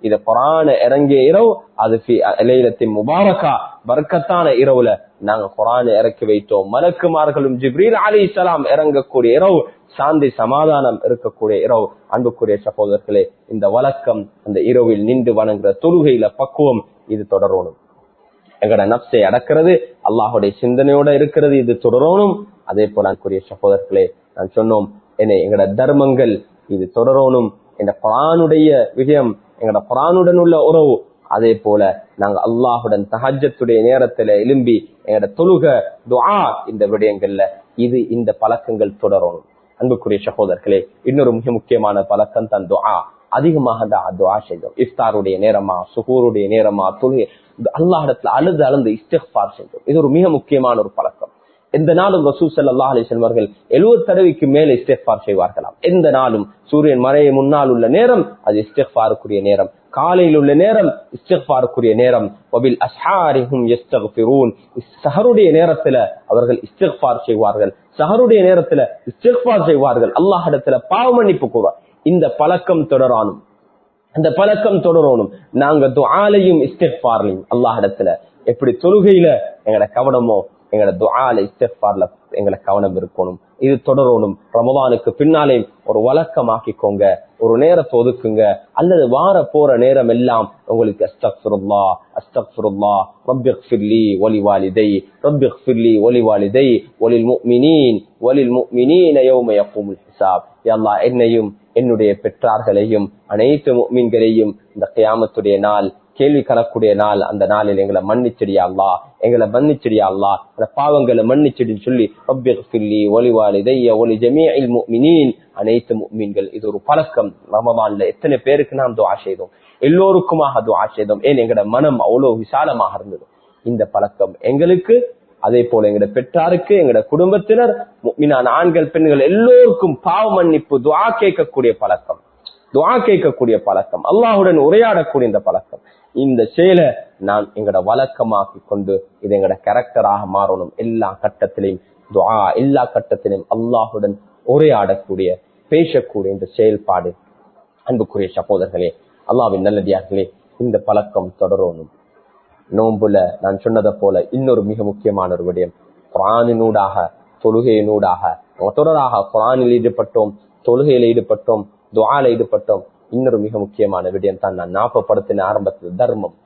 இது குரான இறங்கிய இரவு அது இலையிலத்தின் முபாரக்கா வர்க்கத்தான இரவுல நாங்க குரான இறக்கி வைத்தோம் மலக்குமார்களும் ஜிப்ரீல் அலி இஸ்லாம் இறங்கக்கூடிய இரவு சாந்தி சமாதானம் இருக்கக்கூடிய இரவு அன்புக்குரிய சகோதரர்களே இந்த வழக்கம் அந்த இரவில் நின்று வணங்குற தொழுகையில பக்குவம் இது தொடரணும் எங்கட நப்சை அடக்கிறது அல்லாஹுடைய சிந்தனையோட இருக்கிறது இது தொடரணும் அதே போல அன்புக்குரிய சகோதரர்களே நான் சொன்னோம் என்ன எங்கட தர்மங்கள் இது தொடரணும் இந்த குரானுடைய விஷயம் எங்கட குரானுடன் உள்ள உறவு அதே போல நாங்க அல்லாஹுடன் தஹஜத்துடைய நேரத்துல எழும்பி எங்கட தொழுக துஆ இந்த விடயங்கள்ல இது இந்த பழக்கங்கள் தொடரணும் அன்புக்குரிய சகோதரர்களே இன்னொரு மிக முக்கியமான பழக்கம் தான் துஆ அதிகமாக துஆ செய்தோம் இஃப்தாருடைய நேரமா சுகூருடைய நேரமா தொழுகை அல்லாஹிடத்துல அழுது அழுந்து இஸ்திஃபார் செய்தோம் இது ஒரு மிக முக்கியமான ஒரு பழக்கம் எந்த நாளும் ரசூ சல்லா அலி செல்வார்கள் எழுபது தடவைக்கு மேல இஸ்திஃபார் செய்வார்களாம் எந்த நாளும் சூரியன் மறைய முன்னால் உள்ள நேரம் அது இஸ்திஃபாருக்குரிய நேரம் காலையில் உள்ள நேரம் இஸ்திஃபாருக்குரிய நேரம் வபில் அஸ்ஹாரிஹும் யஸ்தக்ஃபிரூன் சஹருடைய நேரத்துல அவர்கள் இஸ்திஃபார் செய்வார்கள் சஹருடைய நேரத்துல இஸ்திஃபார் செய்வார்கள் அல்லாஹிடத்துல பாவ மன்னிப்பு கூறுவார் இந்த பழக்கம் தொடரானும் அந்த பழக்கம் தொடரணும் நாங்க துஆலையும் இஸ்திஃபார்லையும் அல்லாஹிடத்துல எப்படி தொழுகையில எங்கட கவனமோ எங்கட துஆல இஸ்திஃபார்ல எங்களை கவனம் இருக்கணும் இது தொடரணும் ரமதானுக்கு பின்னாலே ஒரு வழக்கமாக்கிக்கோங்க ஒரு நேரத்தை ஒதுக்குங்க அல்லது வார போற நேரம் எல்லாம் உங்களுக்கு அஸ்தக்ஃபிருல்லா அஸ்தக்ஃபிருல்லா ரப்பிக்ஃபிர்லி ஒலி வாலிதை ரப்பிக்ஃபிர்லி ஒலி வாலிதை ஒலில் முஃமினீன் ஒலில் முஃமினீன யௌம யகூமுல் ஹிசாப் யல்லாஹ் என்னையும் என்னுடைய பெற்றார்களையும் அனைத்து முஃமின்களையும் இந்த கியாமத்துடைய நாள் கேள்வி கணக்குடைய நாள் அந்த நாளில் எங்களை மன்னிச்சிடியா அல்லா எங்களை மன்னிச்சிடியா அல்லா அந்த பாவங்களை மன்னிச்சிடுன்னு சொல்லி ரப்பியி ஒலிவாலிதைய ஒலி ஜமீல் முக்மினின் அனைத்து முக்மீன்கள் இது ஒரு பழக்கம் ரமபான்ல எத்தனை பேருக்கு நாம் துவா செய்தோம் எல்லோருக்குமாக துவா செய்தோம் ஏன் எங்களோட மனம் அவ்வளவு விசாலமாக இருந்தது இந்த பழக்கம் எங்களுக்கு அதே போல எங்களோட பெற்றாருக்கு எங்களோட குடும்பத்தினர் முக்மினான ஆண்கள் பெண்கள் எல்லோருக்கும் பாவ மன்னிப்பு துவா கேட்கக்கூடிய பழக்கம் துவா கேட்கக்கூடிய பழக்கம் அல்லாஹுடன் உரையாடக்கூடிய இந்த பழக்கம் இந்த செயலை நான் எங்கட வழக்கமாக்கி கொண்டு இது எங்கட கேரக்டராக மாறணும் எல்லா கட்டத்திலையும் துவா எல்லா கட்டத்திலையும் அல்லாஹுடன் உரையாடக்கூடிய பேசக்கூடிய இந்த செயல்பாடு அன்புக்குரிய சகோதரர்களே அல்லாவின் நல்லதியார்களே இந்த பழக்கம் தொடரணும் நோன்புல நான் சொன்னதை போல இன்னொரு மிக முக்கியமான ஒரு விடயம் குரானினூடாக தொழுகையினூடாக தொடராக குரானில் ஈடுபட்டோம் தொழுகையில் ஈடுபட்டோம் துவால ஈடுபட்டோம் இன்னொரு மிக முக்கியமான விடயம் தான் நான் ஞாபகப்படுத்தின ஆரம்பத்தில் தர்மம்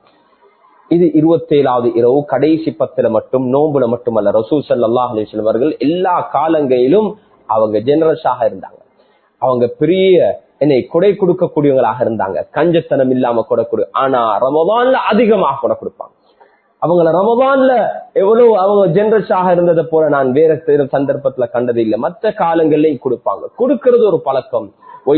இது இருபத்தி ஏழாவது இரவு கடைசி பத்துல மட்டும் நோம்புல மட்டுமல்ல ரசூல் சல்லாஹ் அலிஸ்லம் அவர்கள் எல்லா காலங்களிலும் அவங்க ஜெனரஸாக இருந்தாங்க அவங்க பெரிய என்னை கொடை கொடுக்கக்கூடியவங்களாக இருந்தாங்க கஞ்சத்தனம் இல்லாம கொடை கொடு ஆனா ரமதான்ல அதிகமாக கொடை கொடுப்பாங்க அவங்கள ரமதான்ல எவ்வளவு அவங்க ஜெனரஸாக இருந்ததை போல நான் வேற சந்தர்ப்பத்துல கண்டது இல்லை மற்ற காலங்கள்லயும் கொடுப்பாங்க கொடுக்கிறது ஒரு பழக்கம்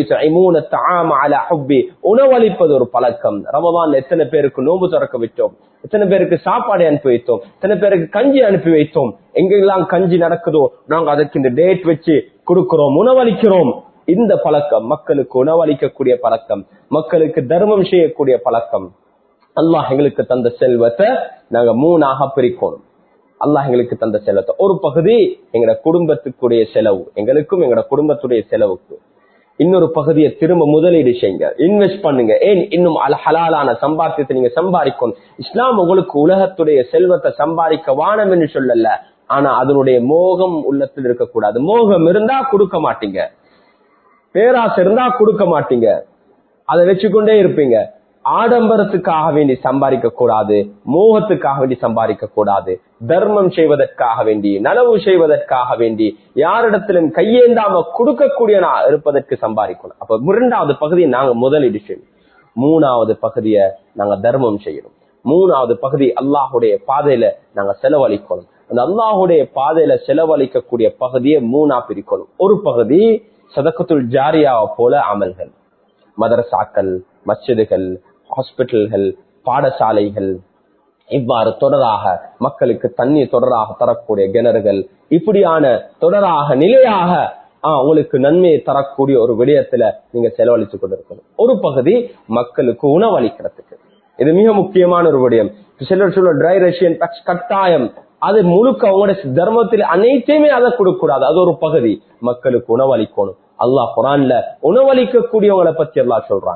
உணவளிப்பது ஒரு பழக்கம் ரமதான் எத்தனை பேருக்கு நோம்பு திறக்க வைத்தோம் எத்தனை பேருக்கு சாப்பாடு அனுப்பி வைத்தோம் எத்தனை பேருக்கு கஞ்சி அனுப்பி வைத்தோம் எங்கெல்லாம் கஞ்சி நடக்குதோ நாங்க அதுக்கு இந்த டேட் வச்சு கொடுக்கிறோம் உணவளிக்கிறோம் இந்த பழக்கம் மக்களுக்கு உணவளிக்கக்கூடிய பழக்கம் மக்களுக்கு தர்மம் செய்யக்கூடிய பழக்கம் அல்லாஹ் எங்களுக்கு தந்த செல்வத்தை நாங்க மூணாக பிரிக்கணும் அல்லாஹ் எங்களுக்கு தந்த செலவத்தை ஒரு பகுதி எங்கட குடும்பத்துக்குடைய செலவு எங்களுக்கும் எங்கட குடும்பத்துடைய செலவுக்கு இன்னொரு பகுதியை திரும்ப முதலீடு செய்யுங்க இன்வெஸ்ட் பண்ணுங்க ஏன் இன்னும் அல் ஹலாலான சம்பாத்தியத்தை நீங்க சம்பாதிக்கணும் இஸ்லாம் உங்களுக்கு உலகத்துடைய செல்வத்தை சம்பாதிக்க வானம் என்று சொல்லல ஆனா அதனுடைய மோகம் உள்ளத்தில் இருக்கக்கூடாது மோகம் இருந்தா கொடுக்க மாட்டீங்க பேராசை இருந்தா கொடுக்க மாட்டீங்க அதை வச்சுக்கொண்டே இருப்பீங்க ஆடம்பரத்துக்காக வேண்டி சம்பாதிக்க கூடாது மோகத்துக்காக வேண்டி சம்பாதிக்க கூடாது தர்மம் செய்வதற்காக வேண்டி நனவு செய்வதற்காக வேண்டி யாரிடத்திலும் கையேந்தாம கொடுக்கக்கூடிய இருப்பதற்கு சம்பாதிக்கணும் அப்ப இரண்டாவது பகுதியை நாங்க முதலீடு செய்யணும் மூணாவது பகுதியை நாங்க தர்மம் செய்யணும் மூணாவது பகுதி அல்லாஹுடைய பாதையில நாங்க செலவழிக்கணும் அந்த அல்லாஹுடைய பாதையில செலவழிக்கக்கூடிய பகுதியை மூணா பிரிக்கணும் ஒரு பகுதி சதக்கத்துள் ஜாரியாவை போல அமல்கள் மதரசாக்கள் மஸ்ஜிதுகள் ஹாஸ்பிட்டல்கள் பாடசாலைகள் இவ்வாறு தொடராக மக்களுக்கு தண்ணீர் தொடராக தரக்கூடிய கிணறுகள் இப்படியான தொடராக நிலையாக உங்களுக்கு நன்மையை தரக்கூடிய ஒரு விடயத்துல நீங்க செலவழித்து கொண்டிருக்கணும் ஒரு பகுதி மக்களுக்கு உணவளிக்கிறதுக்கு இது மிக முக்கியமான ஒரு விடயம் சிலர் சொல்ல ட்ரை ரஷ்யன் கட்டாயம் அது முழுக்க அவங்களோட தர்மத்தில் அனைத்தையுமே அதை கொடுக்க கூடாது அது ஒரு பகுதி மக்களுக்கு உணவளிக்கணும் அல்லாஹ் குரான்ல உணவளிக்க கூடியவங்களை பத்தி எல்லாம் சொல்றாங்க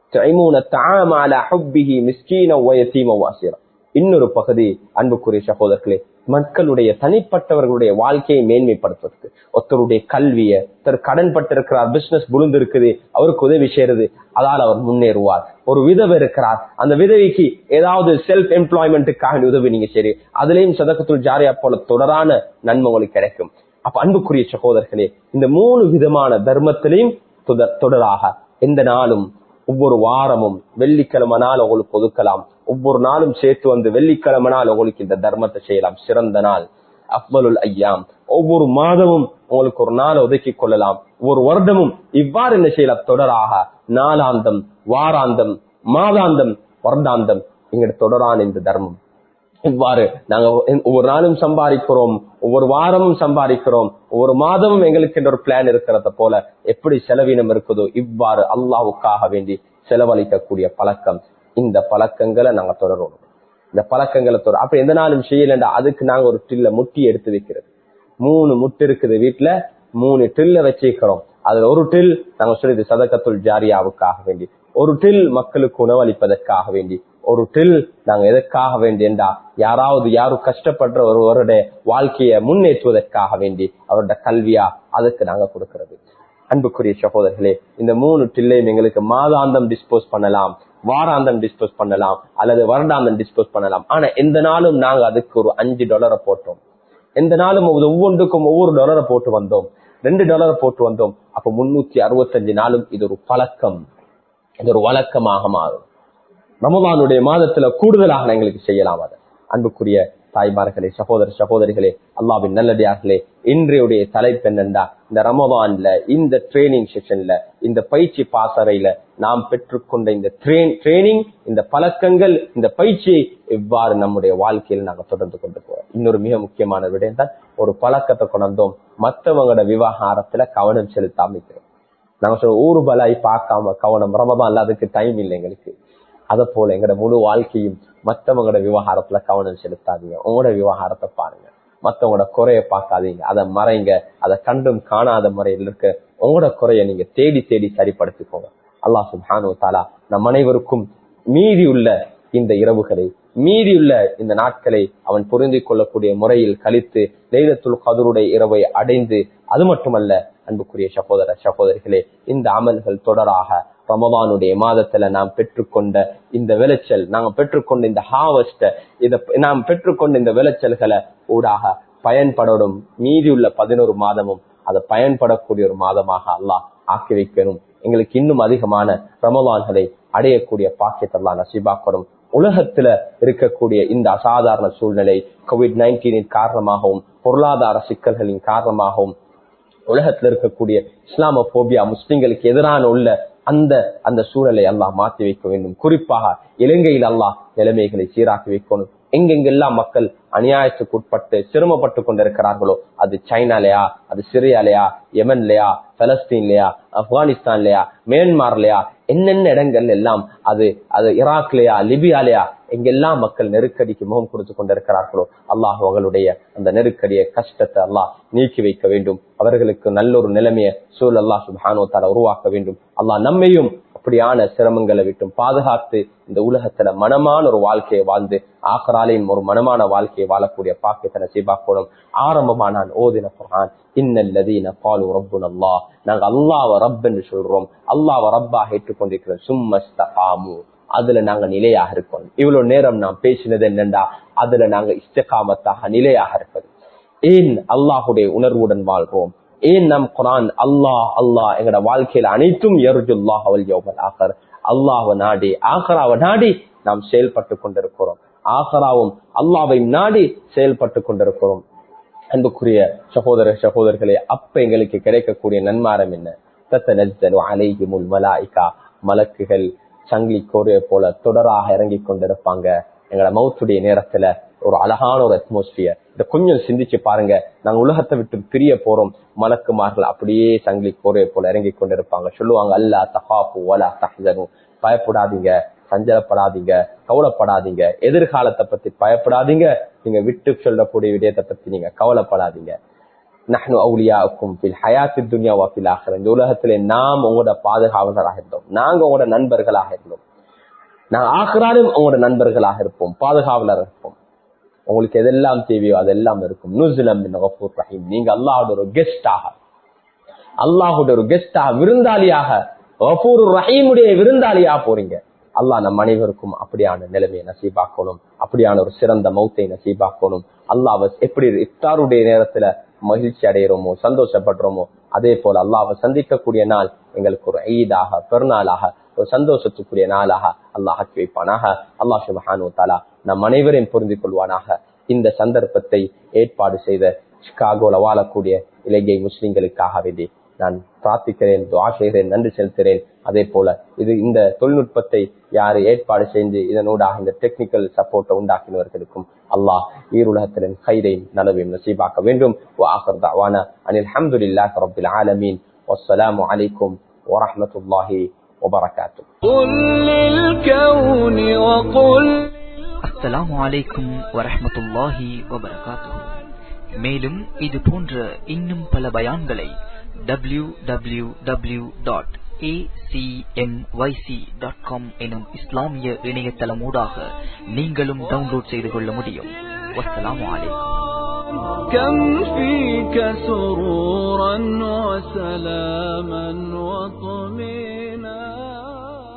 تعمون الطعام على حبه مسكينا ويتيما واسيرا இன்னொரு பகுதி அன்புக்குரிய சகோதரர்களே மக்களுடைய தனிப்பட்டவர்களுடைய வாழ்க்கையை மேன்மைப்படுத்துவதற்கு ஒருத்தருடைய கல்வியை ஒருத்தர் கடன் பட்டிருக்கிறார் பிசினஸ் புழுந்து இருக்குது அவருக்கு உதவி செய்யறது அதால் அவர் முன்னேறுவார் ஒரு விதவை இருக்கிறார் அந்த விதவைக்கு ஏதாவது செல்ஃப் எம்ப்ளாய்மெண்ட்டுக்காக உதவி நீங்க சரி அதுலயும் சதக்கத்துள் ஜாரியா போல தொடரான நன்மை உங்களுக்கு கிடைக்கும் அப்ப அன்புக்குரிய சகோதரர்களே இந்த மூணு விதமான தர்மத்திலையும் தொடர்- தொடராக எந்த நாளும் ஒவ்வொரு வாரமும் வெள்ளிக்கிழமை நாள் உங்களுக்கு ஒதுக்கலாம் ஒவ்வொரு நாளும் சேர்த்து வந்து வெள்ளிக்கிழமை நாள் உங்களுக்கு இந்த தர்மத்தை செய்யலாம் சிறந்த நாள் அஃபலுல் ஐயாம் ஒவ்வொரு மாதமும் உங்களுக்கு ஒரு நாள் ஒதுக்கிக் கொள்ளலாம் ஒவ்வொரு வருடமும் இவ்வாறு என்ன செய்யலாம் தொடராக நாளாந்தம் வாராந்தம் மாதாந்தம் வருடாந்தம் எங்க தொடரான இந்த தர்மம் இவ்வாறு நாங்க ஒவ்வொரு நாளும் சம்பாதிக்கிறோம் ஒவ்வொரு வாரமும் சம்பாதிக்கிறோம் ஒவ்வொரு மாதமும் எங்களுக்கு ஒரு பிளான் இருக்கிறத போல எப்படி செலவினம் இருக்குதோ இவ்வாறு அல்லாவுக்காக வேண்டி செலவழிக்கக்கூடிய பழக்கம் இந்த பழக்கங்களை நாங்க தொடரணும் இந்த பழக்கங்களை தொடர் அப்ப எந்த நாளும் செய்யலண்டா அதுக்கு நாங்க ஒரு டில்ல முட்டி எடுத்து வைக்கிறது மூணு முட்டு இருக்குது வீட்டுல மூணு டில்ல வச்சிருக்கிறோம் அதுல ஒரு டில் நாங்க சொல்லிது சதக்கத்துள் ஜாரியாவுக்காக வேண்டி ஒரு டில் மக்களுக்கு உணவளிப்பதற்காக வேண்டி ஒரு டில் நாங்க எதற்காக வேண்டி என்றா யாராவது யாரும் கஷ்டப்படுற ஒருவருடைய வாழ்க்கையை முன்னேற்றுவதற்காக வேண்டி அவருடைய கல்வியா அதுக்கு நாங்க கொடுக்கிறது அன்புக்குரிய சகோதரர்களே இந்த மூணு டில்லையும் எங்களுக்கு மாதாந்தம் டிஸ்போஸ் பண்ணலாம் வாராந்தம் டிஸ்போஸ் பண்ணலாம் அல்லது வருடாந்தம் டிஸ்போஸ் பண்ணலாம் ஆனா எந்த நாளும் நாங்க அதுக்கு ஒரு அஞ்சு டாலரை போட்டோம் எந்த நாளும் ஒவ்வொரு- ஒவ்வொன்றுக்கும் ஒவ்வொரு டாலரை போட்டு வந்தோம் ரெண்டு டாலரை போட்டு வந்தோம் அப்ப முன்னூத்தி அறுபத்தஞ்சு நாளும் இது ஒரு பழக்கம் இது ஒரு வழக்கமாக மாறும் ரமதானுடைய மாதத்துல கூடுதலாக எங்களுக்கு செய்யலாம் அதை அன்புக்குரிய தாய்மார்களே சகோதர சகோதரிகளே அல்லாவின் நல்லடியார்களே இன்றையுடைய தலைப்பு என்னண்டா இந்த ரமதான்ல இந்த ட்ரைனிங் செஷன்ல இந்த பயிற்சி பாசறையில நாம் பெற்றுக்கொண்ட இந்த ட்ரைனிங் இந்த பழக்கங்கள் இந்த பயிற்சியை எவ்வாறு நம்முடைய வாழ்க்கையில் நாங்க தொடர்ந்து கொண்டு போறோம் இன்னொரு மிக முக்கியமான விடயம் தான் ஒரு பழக்கத்தை கொண்டோம் மற்றவங்களோட விவகாரத்துல கவனம் செலுத்தாம இருக்கிறோம் நாங்க சொல்ற ஊரு பலாய் பார்க்காம கவனம் ரமதான் அதுக்கு டைம் இல்லை எங்களுக்கு அத போல எங்கட முழு வாழ்க்கையும் மத்தவங்களோட விவகாரத்துல கவனம் செலுத்தாதீங்க உங்களோட விவகாரத்தை பாருங்க மத்தவங்களோட குறைய பார்க்காதீங்க அதை மறைங்க அதை கண்டும் காணாத முறையில் இருக்க உங்களோட குறைய நீங்க தேடி தேடி சரிப்படுத்திக்கோங்க அல்லாஹ் சுப்ஹானு தாலா நம் அனைவருக்கும் மீதி உள்ள இந்த இரவுகளை மீதியுள்ள இந்த நாட்களை அவன் புரிந்து கொள்ளக்கூடிய முறையில் கழித்து லைலத்துல் கதருடைய இரவை அடைந்து அது மட்டுமல்ல அன்புக்குரிய சகோதர சகோதரிகளே இந்த அமல்கள் தொடராக ரமதானுடைய மாதத்துல நாம் பெற்றுக்கொண்ட இந்த விளைச்சல் நாங்க பெற்றுக்கொண்ட இந்த ஹாவஸ்ட இத நாம் பெற்றுக்கொண்ட இந்த விளைச்சல்களை ஊடாக பயன்படணும் மீதியுள்ள பதினோரு மாதமும் அதை பயன்படக்கூடிய ஒரு மாதமாக அல்லாஹ் ஆக்கி வைக்கணும் எங்களுக்கு இன்னும் அதிகமான ரமலான்களை அடையக்கூடிய பாக்கியத்தெல்லாம் நசீபாக்கணும் உலகத்துல இருக்கக்கூடிய இந்த அசாதாரண சூழ்நிலை கோவிட் நைன்டீனின் காரணமாகவும் பொருளாதார சிக்கல்களின் காரணமாகவும் உலகத்துல இருக்கக்கூடிய இஸ்லாமோபியா முஸ்லிம்களுக்கு எதிரான உள்ள அந்த அந்த சூழலை அல்லாஹ் மாற்றி வைக்க வேண்டும் குறிப்பாக இலங்கையில் அல்லாஹ் நிலைமைகளை சீராக்கி வைக்கணும் எங்கெங்கெல்லாம் மக்கள் அநியாயத்துக்கு உட்பட்டு சிரமப்பட்டு கொண்டிருக்கிறார்களோ அது சைனாலயா அது சிரியாலயா யமன்லயா பலஸ்தீன்லயா ஆப்கானிஸ்தான்லயா மியான்மார்லயா என்னென்ன இடங்கள் எல்லாம் அது அது ஈராக்லயா லிபியாலயா எங்கெல்லாம் மக்கள் நெருக்கடிக்கு முகம் கொடுத்து கொண்டிருக்கிறார்களோ அல்லாஹ் அவங்களுடைய அந்த நெருக்கடிய கஷ்டத்தை அல்லாஹ் நீக்கி வைக்க வேண்டும் அவர்களுக்கு நல்ல ஒரு நிலைமையை சூழல் அல்லாஹ் சுபானோ தால உருவாக்க வேண்டும் அல்லாஹ் நம்மையும் அப்படியான சிரமங்களை விட்டும் பாதுகாத்து இந்த உலகத்துல மனமான ஒரு வாழ்க்கையை வாழ்ந்து ஆக்கராலையும் ஒரு மனமான வாழ்க்கையை வாழக்கூடிய பாக்கியத்தை நசீபாக்கணும் ஆரம்பமா நான் ஓதின குரான் இன்னல்லதீன பாலு ரப்புன் அல்லா நாங்க அல்லாவ ரப் என்று சொல்றோம் அல்லாவ ரப்பா ஏற்றுக்கொண்டிருக்கிறோம் சும்மஸ்தகாமு அதுல நாங்க நிலையாக இருக்கோம் இவ்வளவு நேரம் நான் பேசினது என்னண்டா அதுல நாங்க இஷ்டகாமத்தாக நிலையாக இருப்பது ஏன் அல்லாஹுடைய உணர்வுடன் வாழ்றோம் ஏன் நம் குரான் அல்லாஹ் அல்லாஹ் எங்கட வாழ்க்கையில அனைத்தும் எருஜுல்லாஹ் அவல் யோகல் ஆகர் அல்லாஹ் நாடி ஆகராவை நாடி நாம் செயல்பட்டு கொண்டிருக்கிறோம் ஆகராவும் அல்லாவையும் நாடி செயல்பட்டு கொண்டிருக்கிறோம் அன்புக்குரிய சகோதர சகோதரர்களே அப்ப எங்களுக்கு கிடைக்கக்கூடிய நன்மாரம் என்ன தத்தனஸ்தலு அலைஹிமுல் மலாயிகா மலக்குகள் சங்கிலி கோரிய போல தொடராக இறங்கி கொண்டிருப்பாங்க எங்களோட மௌத்துடைய நேரத்துல ஒரு அழகான ஒரு அட்மாஸ்பியர் இத கொஞ்சம் சிந்திச்சு பாருங்க நாங்க உலகத்தை விட்டு பிரிய போறோம் மலக்குமார்கள் அப்படியே சங்கிலி கோரிய போல இறங்கி கொண்டிருப்பாங்க சொல்லுவாங்க அல்லா தஹாபு வலா தஹ்சனு பயப்படாதீங்க சஞ்சலப்படாதீங்க கவலைப்படாதீங்க எதிர்காலத்தை பத்தி பயப்படாதீங்க நீங்க விட்டு சொல்லக்கூடிய விடயத்தை பத்தி நீங்க கவலைப்படாதீங்க நஹ்னு அவுலியாவுக்கும் ஃபில் ஹயாத்தி துன்யா வா ஃபில் ஆஹிரா இந்த உலகத்திலே நாம் உங்களோட பாதுகாவலராக இருந்தோம் நாங்க உங்களோட நண்பர்களாக இருந்தோம் நாங்க ஆகிறாலும் உங்களோட நண்பர்களாக இருப்போம் பாதுகாவலர் இருப்போம் உங்களுக்கு எதெல்லாம் தேவையோ அதெல்லாம் இருக்கும் நுசுலம் ரஹீம் நீங்க அல்லாஹோட ஒரு கெஸ்டாக அல்லாஹோட ஒரு கெஸ்டாக விருந்தாளியாக கஃபூர் ரஹீமுடைய விருந்தாளியா போறீங்க அல்லாஹ் நம் அனைவருக்கும் அப்படியான நிலைமையை நசீபாக்கணும் அப்படியான ஒரு சிறந்த மௌத்தை நசீபாக்கணும் அல்லாஹ் எப்படி இஃப்தாருடைய நேரத்துல மகிழ்ச்சி அடைகிறோமோ சந்தோஷப்படுறோமோ அதே போல அல்லாஹ் சந்திக்கக்கூடிய நாள் எங்களுக்கு ஒரு ஈதாக பெருநாளாக ஒரு சந்தோஷத்துக்குரிய நாளாக அல்லாஹ் ஆக்கி வைப்பானாக அல்லாஹ் சுபஹானு தாலா நம் அனைவரையும் புரிந்து கொள்வானாக இந்த சந்தர்ப்பத்தை ஏற்பாடு செய்த சிகாகோல வாழக்கூடிய இலங்கை முஸ்லிம்களுக்காக வேண்டி நான் பிரார்த்திக்கிறேன் துவா செய்கிறேன் நன்றி செலுத்துகிறேன் அதே போல இது இந்த தொழில்நுட்பத்தை யாரு ஏற்பாடு செய்து இதனூடாக இந்த டெக்னிக்கல் சப்போர்ட்டை உண்டாக்கினவர்களுக்கும் அல்லாஹ் ஈருலகத்தின் கைதை நலவையும் நசீபாக்க வேண்டும் அனில் அஹமதுல்லாஹ் ரபில் ஆலமீன் வஸ்ஸலாமு அலைக்கும் வரஹமத்துல்லாஹி வபரகாத்து قل للكون وقل அஸ்ஸலாமு அலைக்கும் வரஹ்மத்துல்லாஹி வபரகாத்துஹு மேலும் இது போன்ற இன்னும் பல பயான்களை W W W dot dot com எனும் இஸ்லாமிய இணையதளமூடாக நீங்களும் டவுன்லோட் செய்து கொள்ள முடியும் வஸ்ஸலாமு அலைக்கும் كم فيك سرورا وسلاما وطمئنا